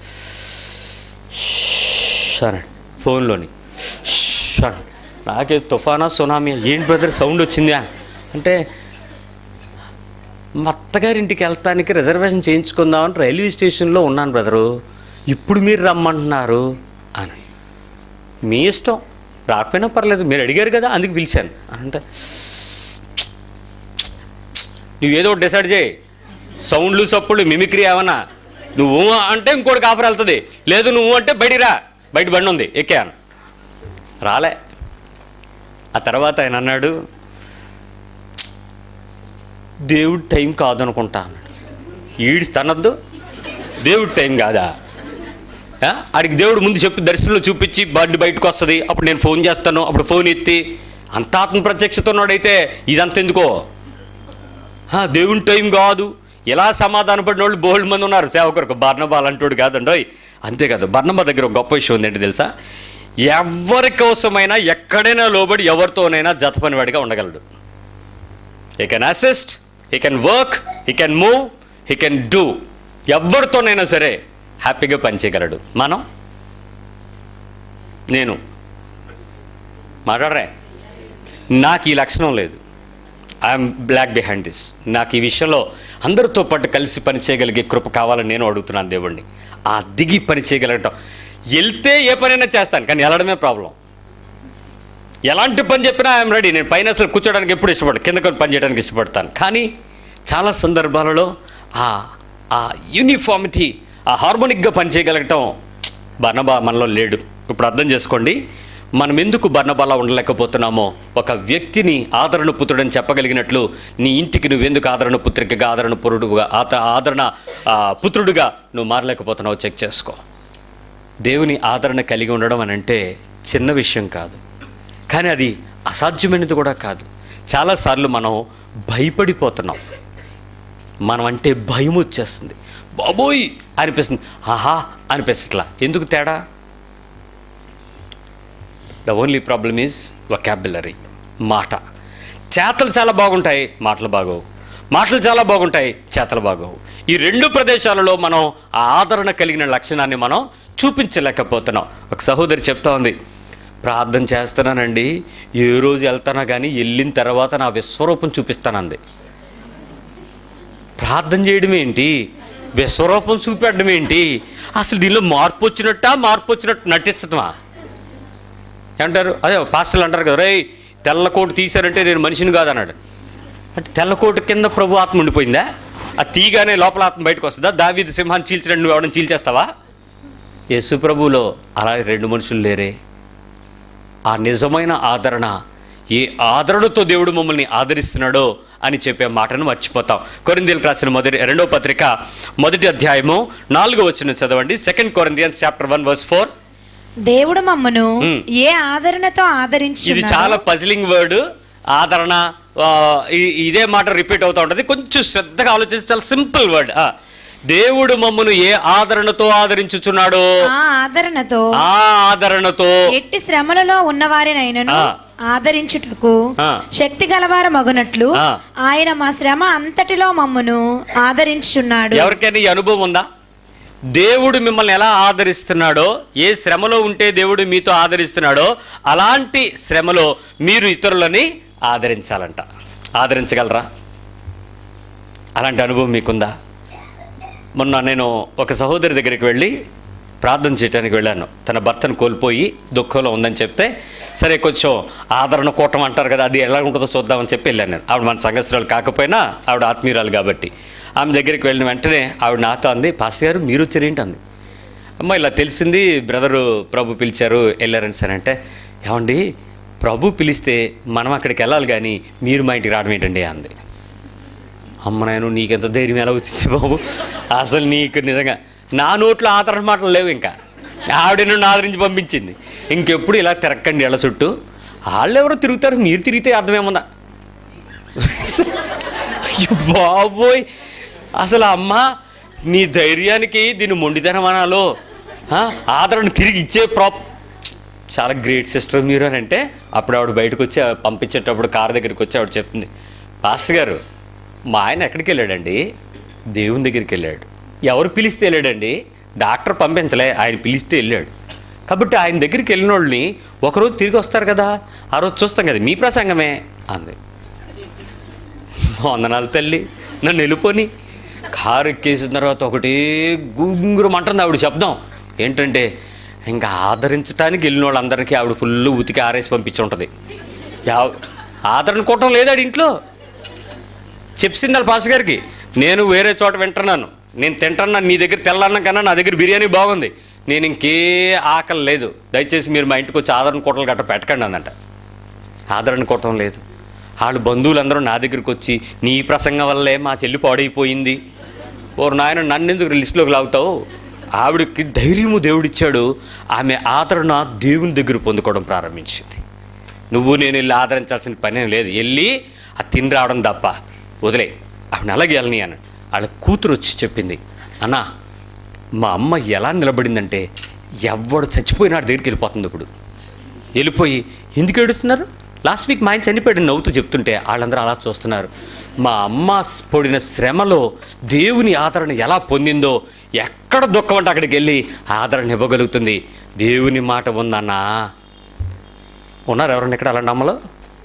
సరే ఫోన్లోని సరే నాకే తుఫానా సునామీ ఏంటి బ్రదర్ సౌండ్ వచ్చింది అని అంటే మా అత్తగారింటికి వెళ్తానికి రిజర్వేషన్ చేయించుకుందామని రైల్వే స్టేషన్లో ఉన్నాను బ్రదరు ఇప్పుడు మీరు రమ్మంటున్నారు అని మీ ఇష్టం రాకపోయినా పర్లేదు మీరు అడిగారు కదా అందుకు పిలిచాను అంటే నువ్వు ఏదో ఒకటి డిసైడ్ చేయి సౌండ్లు సప్పుళ్ళు మిమిక్రీ ఏమన్నా నువ్వు అంటే ఇంకోటికి ఆఫర్ వెళ్తుంది లేదు నువ్వు అంటే బయటికి రా బయట బండి ఉంది ఎక్కాను రాలే ఆ తర్వాత ఆయన అన్నాడు దేవుడి టైం కాదనుకుంటా అన్నాడు ఈడి తనద్దు దేవుడి టైం కాదా ఆ? ఆడికి దేవుడు ముందు చెప్పి దర్శనంలో చూపించి బండి బయటకు వస్తుంది అప్పుడు నేను ఫోన్ చేస్తాను అప్పుడు ఫోన్ ఎత్తి అంత ఆత్మ ప్రత్యక్షత ఉన్నాడైతే ఇదంతా ఎందుకో ఆ, దేవుని టైం కాదు ఇలా సమాధాన పడిన వాళ్ళు బోల్డ్ మంది ఉన్నారు సేవకులకు బర్ణబా అలాంటోడు కాదండోయ్ అంతేకాదు బర్ణబా దగ్గర ఒక గొప్ప విషయం ఉందంటే తెలుసా ఎవరి కోసమైనా ఎక్కడైనా లోబడి ఎవరితోనైనా జత పనివాడిగా ఉండగలడు he can assist he can work he can move he can do ఎవరితోనైనా సరే హ్యాపీగా పనిచేయగలడు మనం నేను మాట్లాడరే నాకు ఈ లక్షణం లేదు ఐఎమ్ బ్లాక్ బిహైండ్ దిస్ నాకు ఈ విషయంలో అందరితో పాటు కలిసి పని చేయగలిగే కృప కావాలని నేను అడుగుతున్నాను దేవుణ్ణి ఆ దిగి పని చేయగలగటం వెళ్తే ఏ పనైనా చేస్తాను కానీ వెళ్ళడమే ప్రాబ్లం ఎలాంటి పని చెప్పినా ఐఎమ్ రెడీ నేను పైన అసలు కూర్చోడానికి ఎప్పుడు ఇష్టపడను కింద కొన్ని పని చేయడానికి ఇష్టపడతాను కానీ చాలా సందర్భాలలో ఆ ఆ యూనిఫామిటీ ఆ హార్మోనిక్గా పనిచేయగలగటం బర్ణబా మనలో లేడు ఇప్పుడు అర్థం చేసుకోండి మనం ఎందుకు బర్ణబాలా ఉండలేకపోతున్నామో ఒక వ్యక్తిని ఆదరణ పుత్రుడని చెప్పగలిగినట్లు నీ ఇంటికి నువ్వెందుకు ఆదరణ పుత్రికగా ఆదరణ పురుడుగా ఆత ఆదరణ ఆ, పుత్రుడుగా నువ్వు మారలేకపోతున్నావు చెక్ చేసుకో దేవుని ఆదరణ కలిగి ఉండడం అని అంటే చిన్న విషయం కాదు కానీ అది అసాధ్యమైనది కూడా కాదు చాలాసార్లు మనం భయపడిపోతున్నాం మనం అంటే భయం వచ్చేస్తుంది బాబోయ్ అనిపిస్తుంది ఆహా అనిపించట్లా ఎందుకు తేడా the only problem is vocabulary మాట చేతలు చాలా బాగుంటాయి మాటలు బాగోవు మాటలు చాలా బాగుంటాయి చేతలు బాగోవు ఈ రెండు ప్రదేశాలలో మనం ఆ ఆదరణ కలిగిన లక్షణాన్ని మనం చూపించలేకపోతున్నాం ఒక సహోదరి చెప్తా ఉంది ప్రార్థన చేస్తున్నానండి ఏ రోజు వెళ్తానా కానీ వెళ్ళిన తర్వాత నా విశ్వరూపం చూపిస్తానంది ప్రార్థన చేయడం ఏంటి విశ్వరూపం చూపెట్టడం ఏంటి అసలు దీనిలో మార్పు వచ్చినట్ట మార్పు వచ్చినట్టు నటించటమా ఏమంటారు అదే పాస్టర్లు అంటారు కదా రే తెల్ల కోటు తీశారంటే నేను మనిషిని కాదన్నాడు అంటే తెల్ల కోటు కింద ప్రభు ఆత్మ ఉండిపోయిందా అది తీగానే లోపల ఆత్మ బయటకు వస్తుందా దావీదు సింహాన్ని చీల్చినట్టు నువ్వు ఎవడని చీల్చేస్తావా యేసు ప్రభువులో అలా రెండు మనుషులు లేరే ఆ నిజమైన ఆదరణ ఏ ఆదరణతో దేవుడు మమ్మల్ని ఆదరిస్తున్నాడో అని చెప్పే మాటను మర్చిపోతాం కొరిందీలకు రాసిన మొదటి రెండో పత్రిక మొదటి అధ్యాయము నాలుగో వచ్చిన చదవండి second Corinthians chapter one verse four
దేవుడు మమ్మను
మ్.
ఏ ఆదరణతో ఆదరించి
ఇది చాలా పజిలింగ్ వర్డ్ ఆదరణ ఆ, ఇ- ఇదే మాట రిపీట్ అవుతా ఉంటుంది కొంచెం శ్రద్ధగా ఆలోచిస్తే చాలా సింపుల్ వర్డ్ దేవుడు మమ్మను ఏ ఆదరణతో ఆదరించుచున్నాడో
ఆ ఆదరణతో
ఆ ఆదరణతో
ఎట్టి శ్రమలలో ఉన్నవారినైనను
ఆ.
ఆదరించుటకు
ఆ.
శక్తి గలవార మగునట్లు
ఆ.
ఆయన మా శ్రమ అంతటిలో మమ్మను ఆదరించుచున్నాడు
ఎవరికైనా ఈ అనుభవం ఉందా దేవుడు మిమ్మల్ని ఎలా ఆదరిస్తున్నాడో ఏ శ్రమలో ఉంటే దేవుడు మీతో ఆదరిస్తున్నాడో అలాంటి శ్రమలో మీరు ఇతరులని ఆదరించాలంట ఆదరించగలరా అలాంటి అనుభవం మీకుందా మొన్న నేను ఒక సహోదరి దగ్గరికి వెళ్ళి ప్రార్థన చేయడానికి వెళ్ళాను తన భర్తను కోల్పోయి దుఃఖంలో ఉందని చెప్తే సరే కొంచెం ఆదరణ కూటం అంటారు కదా అది ఎలా ఉంటుందో చూద్దామని చెప్పి వెళ్ళాను నేను ఆవిడ మన సంఘస్థురాలు కాకపోయినా ఆవిడ ఆత్మీయురాలు కాబట్టి ఆమె దగ్గరికి వెళ్ళిన వెంటనే ఆవిడ నాతో అంది పాస్టర్ గారు మీరు వచ్చారేంటి అంది అమ్మ ఇలా తెలిసింది బ్రదరు ప్రభు పిలిచారు వెళ్ళారని సరే అంటే ఏమండి ప్రభు పిలిస్తే మనం అక్కడికి వెళ్ళాలి కానీ మీరు మా ఇంటికి రావడం ఏంటండి అంది అమ్మ నేను నీకెంత ధైర్యం ఎలా వచ్చింది బాబు అసలు నీకు నిజంగా నా నోట్లో ఆదరణ మాటలు లేవు ఇంకా ఆవిడ నన్ను ఆదరించి పంపించింది ఇంకెప్పుడు ఇలా తిరక్కండి ఎళ్ళ చుట్టూ వాళ్ళు ఎవరో తిరుగుతారు మీరు తిరిగితే అర్థమేముందా అయ్యో బాబోయ్ అసలు అమ్మ నీ ధైర్యానికి దీన్ని మొండితనం అనాలో ఆ, ఆదరణ తిరిగి ఇచ్చే ప్రాప్ చాలా గ్రేట్ సిస్టర్ మీరు అని అంటే అప్పుడు ఆవిడ బయటకు వచ్చి పంపించేటప్పుడు కారు దగ్గరికి వచ్చి ఆవిడ చెప్తుంది పాస్టర్ గారు మా ఆయన ఎక్కడికి వెళ్ళాడండి దేవుని దగ్గరికి వెళ్ళాడు ఎవరు పిలిస్తే వెళ్ళాడండి డాక్టర్ పంపించలే ఆయన పిలిస్తే వెళ్ళాడు కాబట్టి ఆయన దగ్గరికి వెళ్ళిన వాళ్ళని ఒకరోజు తిరిగి వస్తారు కదా ఆ రోజు చూస్తాం కదా మీ ప్రసంగమే అంది వందనాలు తల్లి నన్ను వెళ్ళిపోని కారు ఎక్కేసిన తర్వాత ఒకటి గుంగురం అంటుంది ఆవిడ శబ్దం ఏంటంటే ఇంకా ఆదరించడానికి వెళ్ళిన వాళ్ళందరికీ ఆవిడ ఫుల్ ఉతికి ఆరేసి పంపించి ఉంటుంది యా- ఆదరణ కూటం లేదాడు ఇంట్లో చెప్పింది వాళ్ళ పాస్ గారికి నేను వేరే చోట వింటున్నాను నేను తింటున్నాను నీ దగ్గర తెల్లన్నం కన్నా నా దగ్గర బిర్యానీ బాగుంది నేను ఇంకే ఆకలి లేదు దయచేసి మీరు మా ఇంటికి వచ్చి ఆదరణ కూటలు గట్ట పెట్టకండి అన్నట ఆదరణ కూటం లేదు వాళ్ళు బంధువులందరూ నా దగ్గరికి వచ్చి నీ ప్రసంగం వల్లే మా చెల్లి పాడైపోయింది ఓ నాయన నన్ను ఎందుకు లిస్టులోకి లాగుతావు ఆవిడకి ధైర్యము దేవుడిచ్చాడు ఆమె ఆదరణ దేవుని దగ్గర పొందుకోవడం ప్రారంభించింది నువ్వు నేను వెళ్ళి ఆదరించాల్సిన పని లేదు వెళ్ళి ఆ తిని రావడం తప్ప వదిలే ఆవిడ అలాగే వెళ్ళని అని వాళ్ళ కూతురు వచ్చి చెప్పింది అన్నా మా అమ్మ ఎలా నిలబడిందంటే ఎవడు చచ్చిపోయినాడు దగ్గరికి వెళ్ళిపోతుంది ఇప్పుడు వెళ్ళిపోయి ఎందుకు ఏడుస్తున్నారు లాస్ట్ వీక్ మా ఆయన చనిపోయాడు నవ్వుతూ చెప్తుంటే వాళ్ళందరూ అలా చూస్తున్నారు మా అమ్మ పొడిన శ్రమలో దేవుని ఆదరణ ఎలా పొందిందో ఎక్కడ దుఃఖం అంటే అక్కడికి వెళ్ళి ఆదరణ ఇవ్వగలుగుతుంది దేవుని మాట ఉందన్నా ఉన్నారు ఎవరన్నా ఇక్కడ అలాంటి అమ్మలో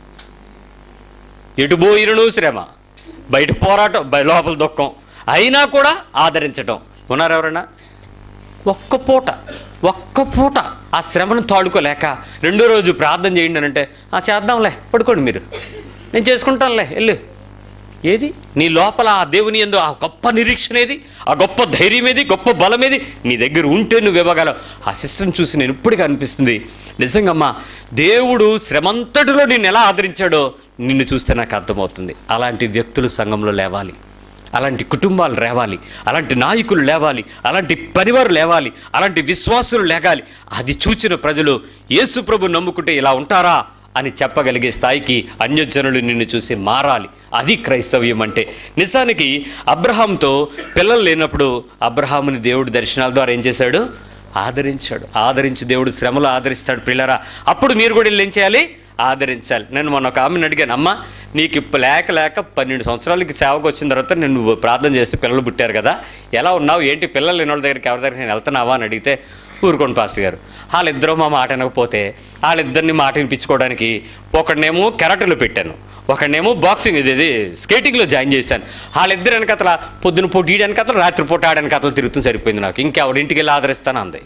ఎటు పోయినను శ్రమ బయట పోరాటం బయ లోపల దుఃఖం అయినా కూడా ఆదరించటం ఉన్నారు ఎవరన్నా ఒక్క పూట ఒక్క పూట ఆ శ్రమను తాడుకోలేక రెండో రోజు ప్రార్థన చేయండి అని అంటే ఆ చేద్దాంలే పడుకోండి మీరు నేను చేసుకుంటానులే వెళ్ళు ఏది నీ లోపల ఆ దేవుని ఎందు ఆ గొప్ప నిరీక్షణ ఏది ఆ గొప్ప ధైర్యం ఏది గొప్ప బలం ఏది నీ దగ్గర ఉంటే నువ్వు ఇవ్వగలవు ఆ సిస్టమ్ చూసి నేను ఇప్పటికీ అనిపిస్తుంది నిజంగమ్మా దేవుడు శ్రమంతటిలో నిన్ను ఎలా ఆదరించాడో నిన్ను చూస్తే నాకు అర్థమవుతుంది అలాంటి వ్యక్తులు సంఘంలో లేవాలి అలాంటి కుటుంబాలు లేవాలి అలాంటి నాయకులు లేవాలి అలాంటి పరివారు లేవాలి అలాంటి విశ్వాసులు లేగాలి అది చూచిన ప్రజలు యేసు ప్రభు నమ్ముకుంటే ఇలా ఉంటారా అని చెప్పగలిగే స్థాయికి అన్యజనులు నిన్ను చూసి మారాలి అది క్రైస్తవ్యం అంటే నిజానికి అబ్రహాంతో పిల్లలు లేనప్పుడు అబ్రహాముని దేవుడు దర్శనాల ద్వారా ఏం చేశాడు ఆదరించాడు ఆదరించి దేవుడు శ్రమలు ఆదరిస్తాడు పిల్లరా అప్పుడు మీరు కూడా వీళ్ళు ఏం చేయాలి ఆదరించాలి నేను మొన్న ఒక ఆమెను అడిగాను అమ్మ నీకు ఇప్పుడు లేక లేక పన్నెండు సంవత్సరాలకి సేవకు వచ్చిన తర్వాత నేను ప్రార్థన చేస్తే పిల్లలు పుట్టారు కదా ఎలా ఉన్నావు ఏంటి పిల్లలు లేని వాళ్ళ దగ్గరికి ఎవరి దగ్గరికి నేను వెళ్తున్నావా అని అడిగితే ఊరుకోండి పాస్టర్ గారు వాళ్ళిద్దరూ మా మాట వినకపోతే వాళ్ళిద్దరిని మాట వినిపించుకోవడానికి ఒకడినేమో కెరటలు పెట్టాను ఒకడినేమో బాక్సింగ్ ఇది ఇది స్కేటింగ్లో జాయిన్ చేశాను వాళ్ళిద్దరు వెనకతల పొద్దున పూట ఈ వెనకతలు రాత్రి పూట ఆడ వెనకతలు తిరుగుతుంది సరిపోయింది నాకు ఇంకెవరి ఇంటికి వెళ్ళి ఆదరిస్తాను అంది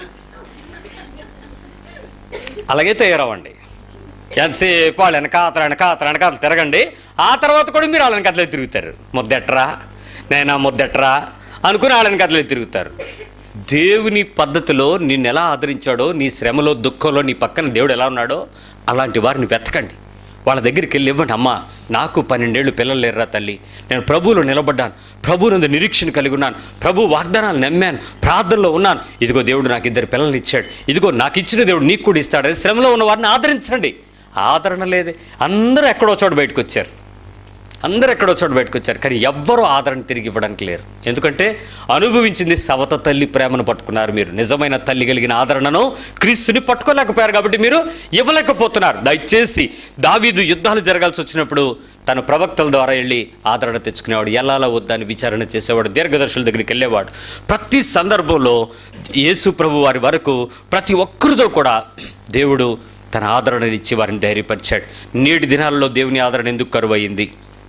అలాగే తయారవ్వండి ఎంతసేపు వాళ్ళు వెనకాతలు వెనకాతలు వెనకాతలు తిరగండి ఆ తర్వాత కూడా మీరు వాళ్ళ వెనకాతలే తిరుగుతారు ముద్దెట్రా నేనా ముద్దెట్రా అనుకుని వాళ్ళ వెనకాతలే తిరుగుతారు దేవుని పద్ధతిలో నిన్ను ఎలా ఆదరించాడో నీ శ్రమలో దుఃఖంలో నీ పక్కన దేవుడు ఎలా ఉన్నాడో అలాంటి వారిని వెతకండి వాళ్ళ దగ్గరికి వెళ్ళి ఇవ్వండి అమ్మా నాకు పన్నెండేళ్ళు పిల్లలు లేరురా తల్లి నేను ప్రభువులో నిలబడ్డాను ప్రభు నందు నిరీక్షణ కలిగి ఉన్నాను ప్రభు వాగ్దానాలు నమ్మాను ప్రార్థనలో ఉన్నాను ఇదిగో దేవుడు నాకు ఇద్దరు పిల్లల్ని ఇచ్చాడు ఇదిగో నాకు ఇచ్చిన దేవుడు నీకు కూడా ఇస్తాడు శ్రమలో ఉన్న వారిని ఆదరించండి ఆదరణ లేదే అందరూ ఎక్కడో చోట బయటకు వచ్చారు అందరూ ఎక్కడో చోట బయటకు వచ్చారు కానీ ఎవ్వరూ ఆదరణ తిరిగి ఇవ్వడానికి లేరు ఎందుకంటే అనుభవించింది సవత తల్లి ప్రేమను పట్టుకున్నారు మీరు నిజమైన తల్లి కలిగిన ఆదరణను క్రీస్తుని పట్టుకోలేకపోయారు కాబట్టి మీరు ఇవ్వలేకపోతున్నారు దయచేసి దావీదు యుద్ధాలు జరగాల్సి వచ్చినప్పుడు తన ప్రవక్తల ద్వారా వెళ్ళి ఆదరణ తెచ్చుకునేవాడు ఎలాలా వద్దని విచారణ చేసేవాడు దీర్ఘదర్శుల దగ్గరికి వెళ్ళేవాడు ప్రతి సందర్భంలో యేసు ప్రభు వారి వరకు ప్రతి ఒక్కరితో కూడా దేవుడు తన ఆదరణని ఇచ్చి వారిని ధైర్యపరిచాడు నేటి దినాల్లో దేవుని ఆదరణ ఎందుకు కరువు అయింది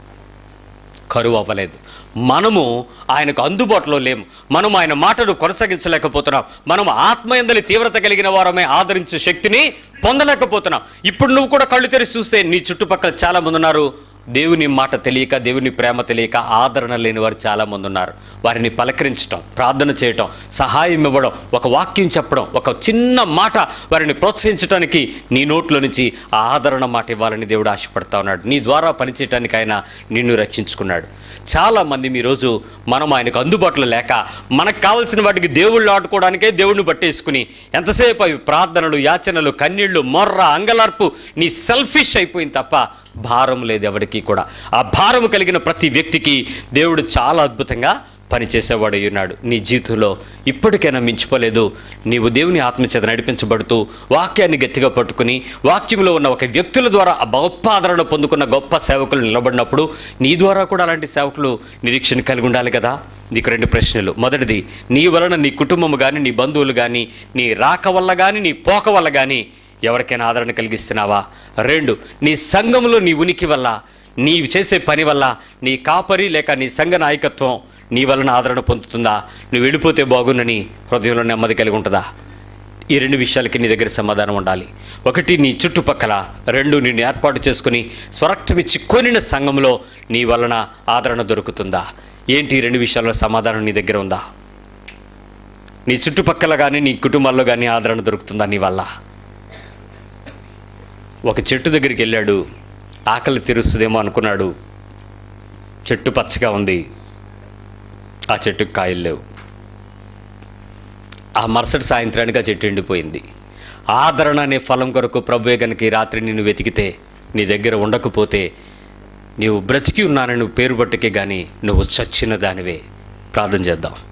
కరువు అవ్వలేదు మనము ఆయనకు అందుబాటులో లేము మనం ఆయన మాటను కొనసాగించలేకపోతున్నాం మనం ఆత్మయందలి తీవ్రత కలిగిన వారమే ఆదరించే శక్తిని పొందలేకపోతున్నాం ఇప్పుడు నువ్వు కూడా కళ్ళు తెరిచి చూస్తే నీ చుట్టుపక్కల చాలా మంది ఉన్నారు దేవుని మాట తెలియక దేవుని ప్రేమ తెలియక ఆదరణ లేని వారు చాలామంది ఉన్నారు వారిని పలకరించడం ప్రార్థన చేయటం సహాయం ఇవ్వడం ఒక వాక్యం చెప్పడం ఒక చిన్న మాట వారిని ప్రోత్సహించడానికి నీ నోట్లో నుంచి ఆ ఆదరణ మాట ఇవ్వాలని దేవుడు ఆశపడతా ఉన్నాడు నీ ద్వారా పనిచేయటానికి ఆయన నిన్ను రక్షించుకున్నాడు చాలామంది ఈరోజు మనం ఆయనకు అందుబాటులో లేక మనకు కావలసిన వాటికి దేవుళ్ళు ఆడుకోవడానికే దేవుడిని పట్టేసుకుని ఎంతసేపు అవి ప్రార్థనలు యాచనలు కన్నీళ్లు మొర్ర అంగలార్పు నీ సెల్ఫిష్ అయిపోయింది తప్ప భారం లేదు ఎవరికి కూడా ఆ భారం కలిగిన ప్రతి వ్యక్తికి దేవుడు చాలా అద్భుతంగా పనిచేసేవాడు ఉన్నాడు నీ జీవితంలో ఇప్పటికైనా మించిపోలేదు నీవు దేవుని ఆత్మచేత నడిపించబడుతూ వాక్యాన్ని గట్టిగా పట్టుకుని వాక్యంలో ఉన్న ఒక వ్యక్తుల ద్వారా ఆ గొప్ప ఆదరణ పొందుకున్న గొప్ప సేవకులు నిలబడినప్పుడు నీ ద్వారా కూడా అలాంటి సేవకులు నిరీక్షణ కలిగి ఉండాలి కదా నీకు రెండు ప్రశ్నలు మొదటిది నీ వలన నీ కుటుంబం కానీ నీ బంధువులు కానీ నీ రాక వల్ల కానీ నీ పోక వల్ల కానీ ఎవరికైనా ఆదరణ కలిగిస్తున్నావా రెండు నీ సంఘంలో నీ ఉనికి వల్ల నీవు చేసే పని వల్ల నీ కాపరి లేక నీ సంఘ నాయకత్వం నీ వలన ఆదరణ పొందుతుందా నువ్వు వెళ్ళిపోతే బాగుందని హృదయంలో నెమ్మది కలిగి ఉంటుందా ఈ రెండు విషయాలకి నీ దగ్గర సమాధానం ఉండాలి ఒకటి నీ చుట్టుపక్కల రెండు నిన్ను ఏర్పాటు చేసుకుని స్వరక్తమిచ్చి కొనిన సంఘంలో నీ వలన ఆదరణ దొరుకుతుందా ఏంటి ఈ రెండు విషయాల్లో సమాధానం నీ దగ్గర ఉందా నీ చుట్టుపక్కల కానీ నీ కుటుంబాల్లో కానీ ఆదరణ దొరుకుతుందా నీ వల్ల ఒక చెట్టు దగ్గరికి వెళ్ళాడు ఆకలి తీరుస్తుందేమో అనుకున్నాడు చెట్టు పచ్చగా ఉంది ఆ చెట్టుకు కాయలు లేవు ఆ మరుసటి సాయంత్రానికి ఆ చెట్టు ఎండిపోయింది ఆదరణ అనే ఫలం కొరకు ప్రభువే కనుక ఈ రాత్రి నిన్ను వెతికితే నీ దగ్గర ఉండకపోతే నీవు బ్రతికి ఉన్నానని నువ్వు పేరు పట్టుకే కానీ నువ్వు చచ్చిన దానివే ప్రార్థన చేద్దాం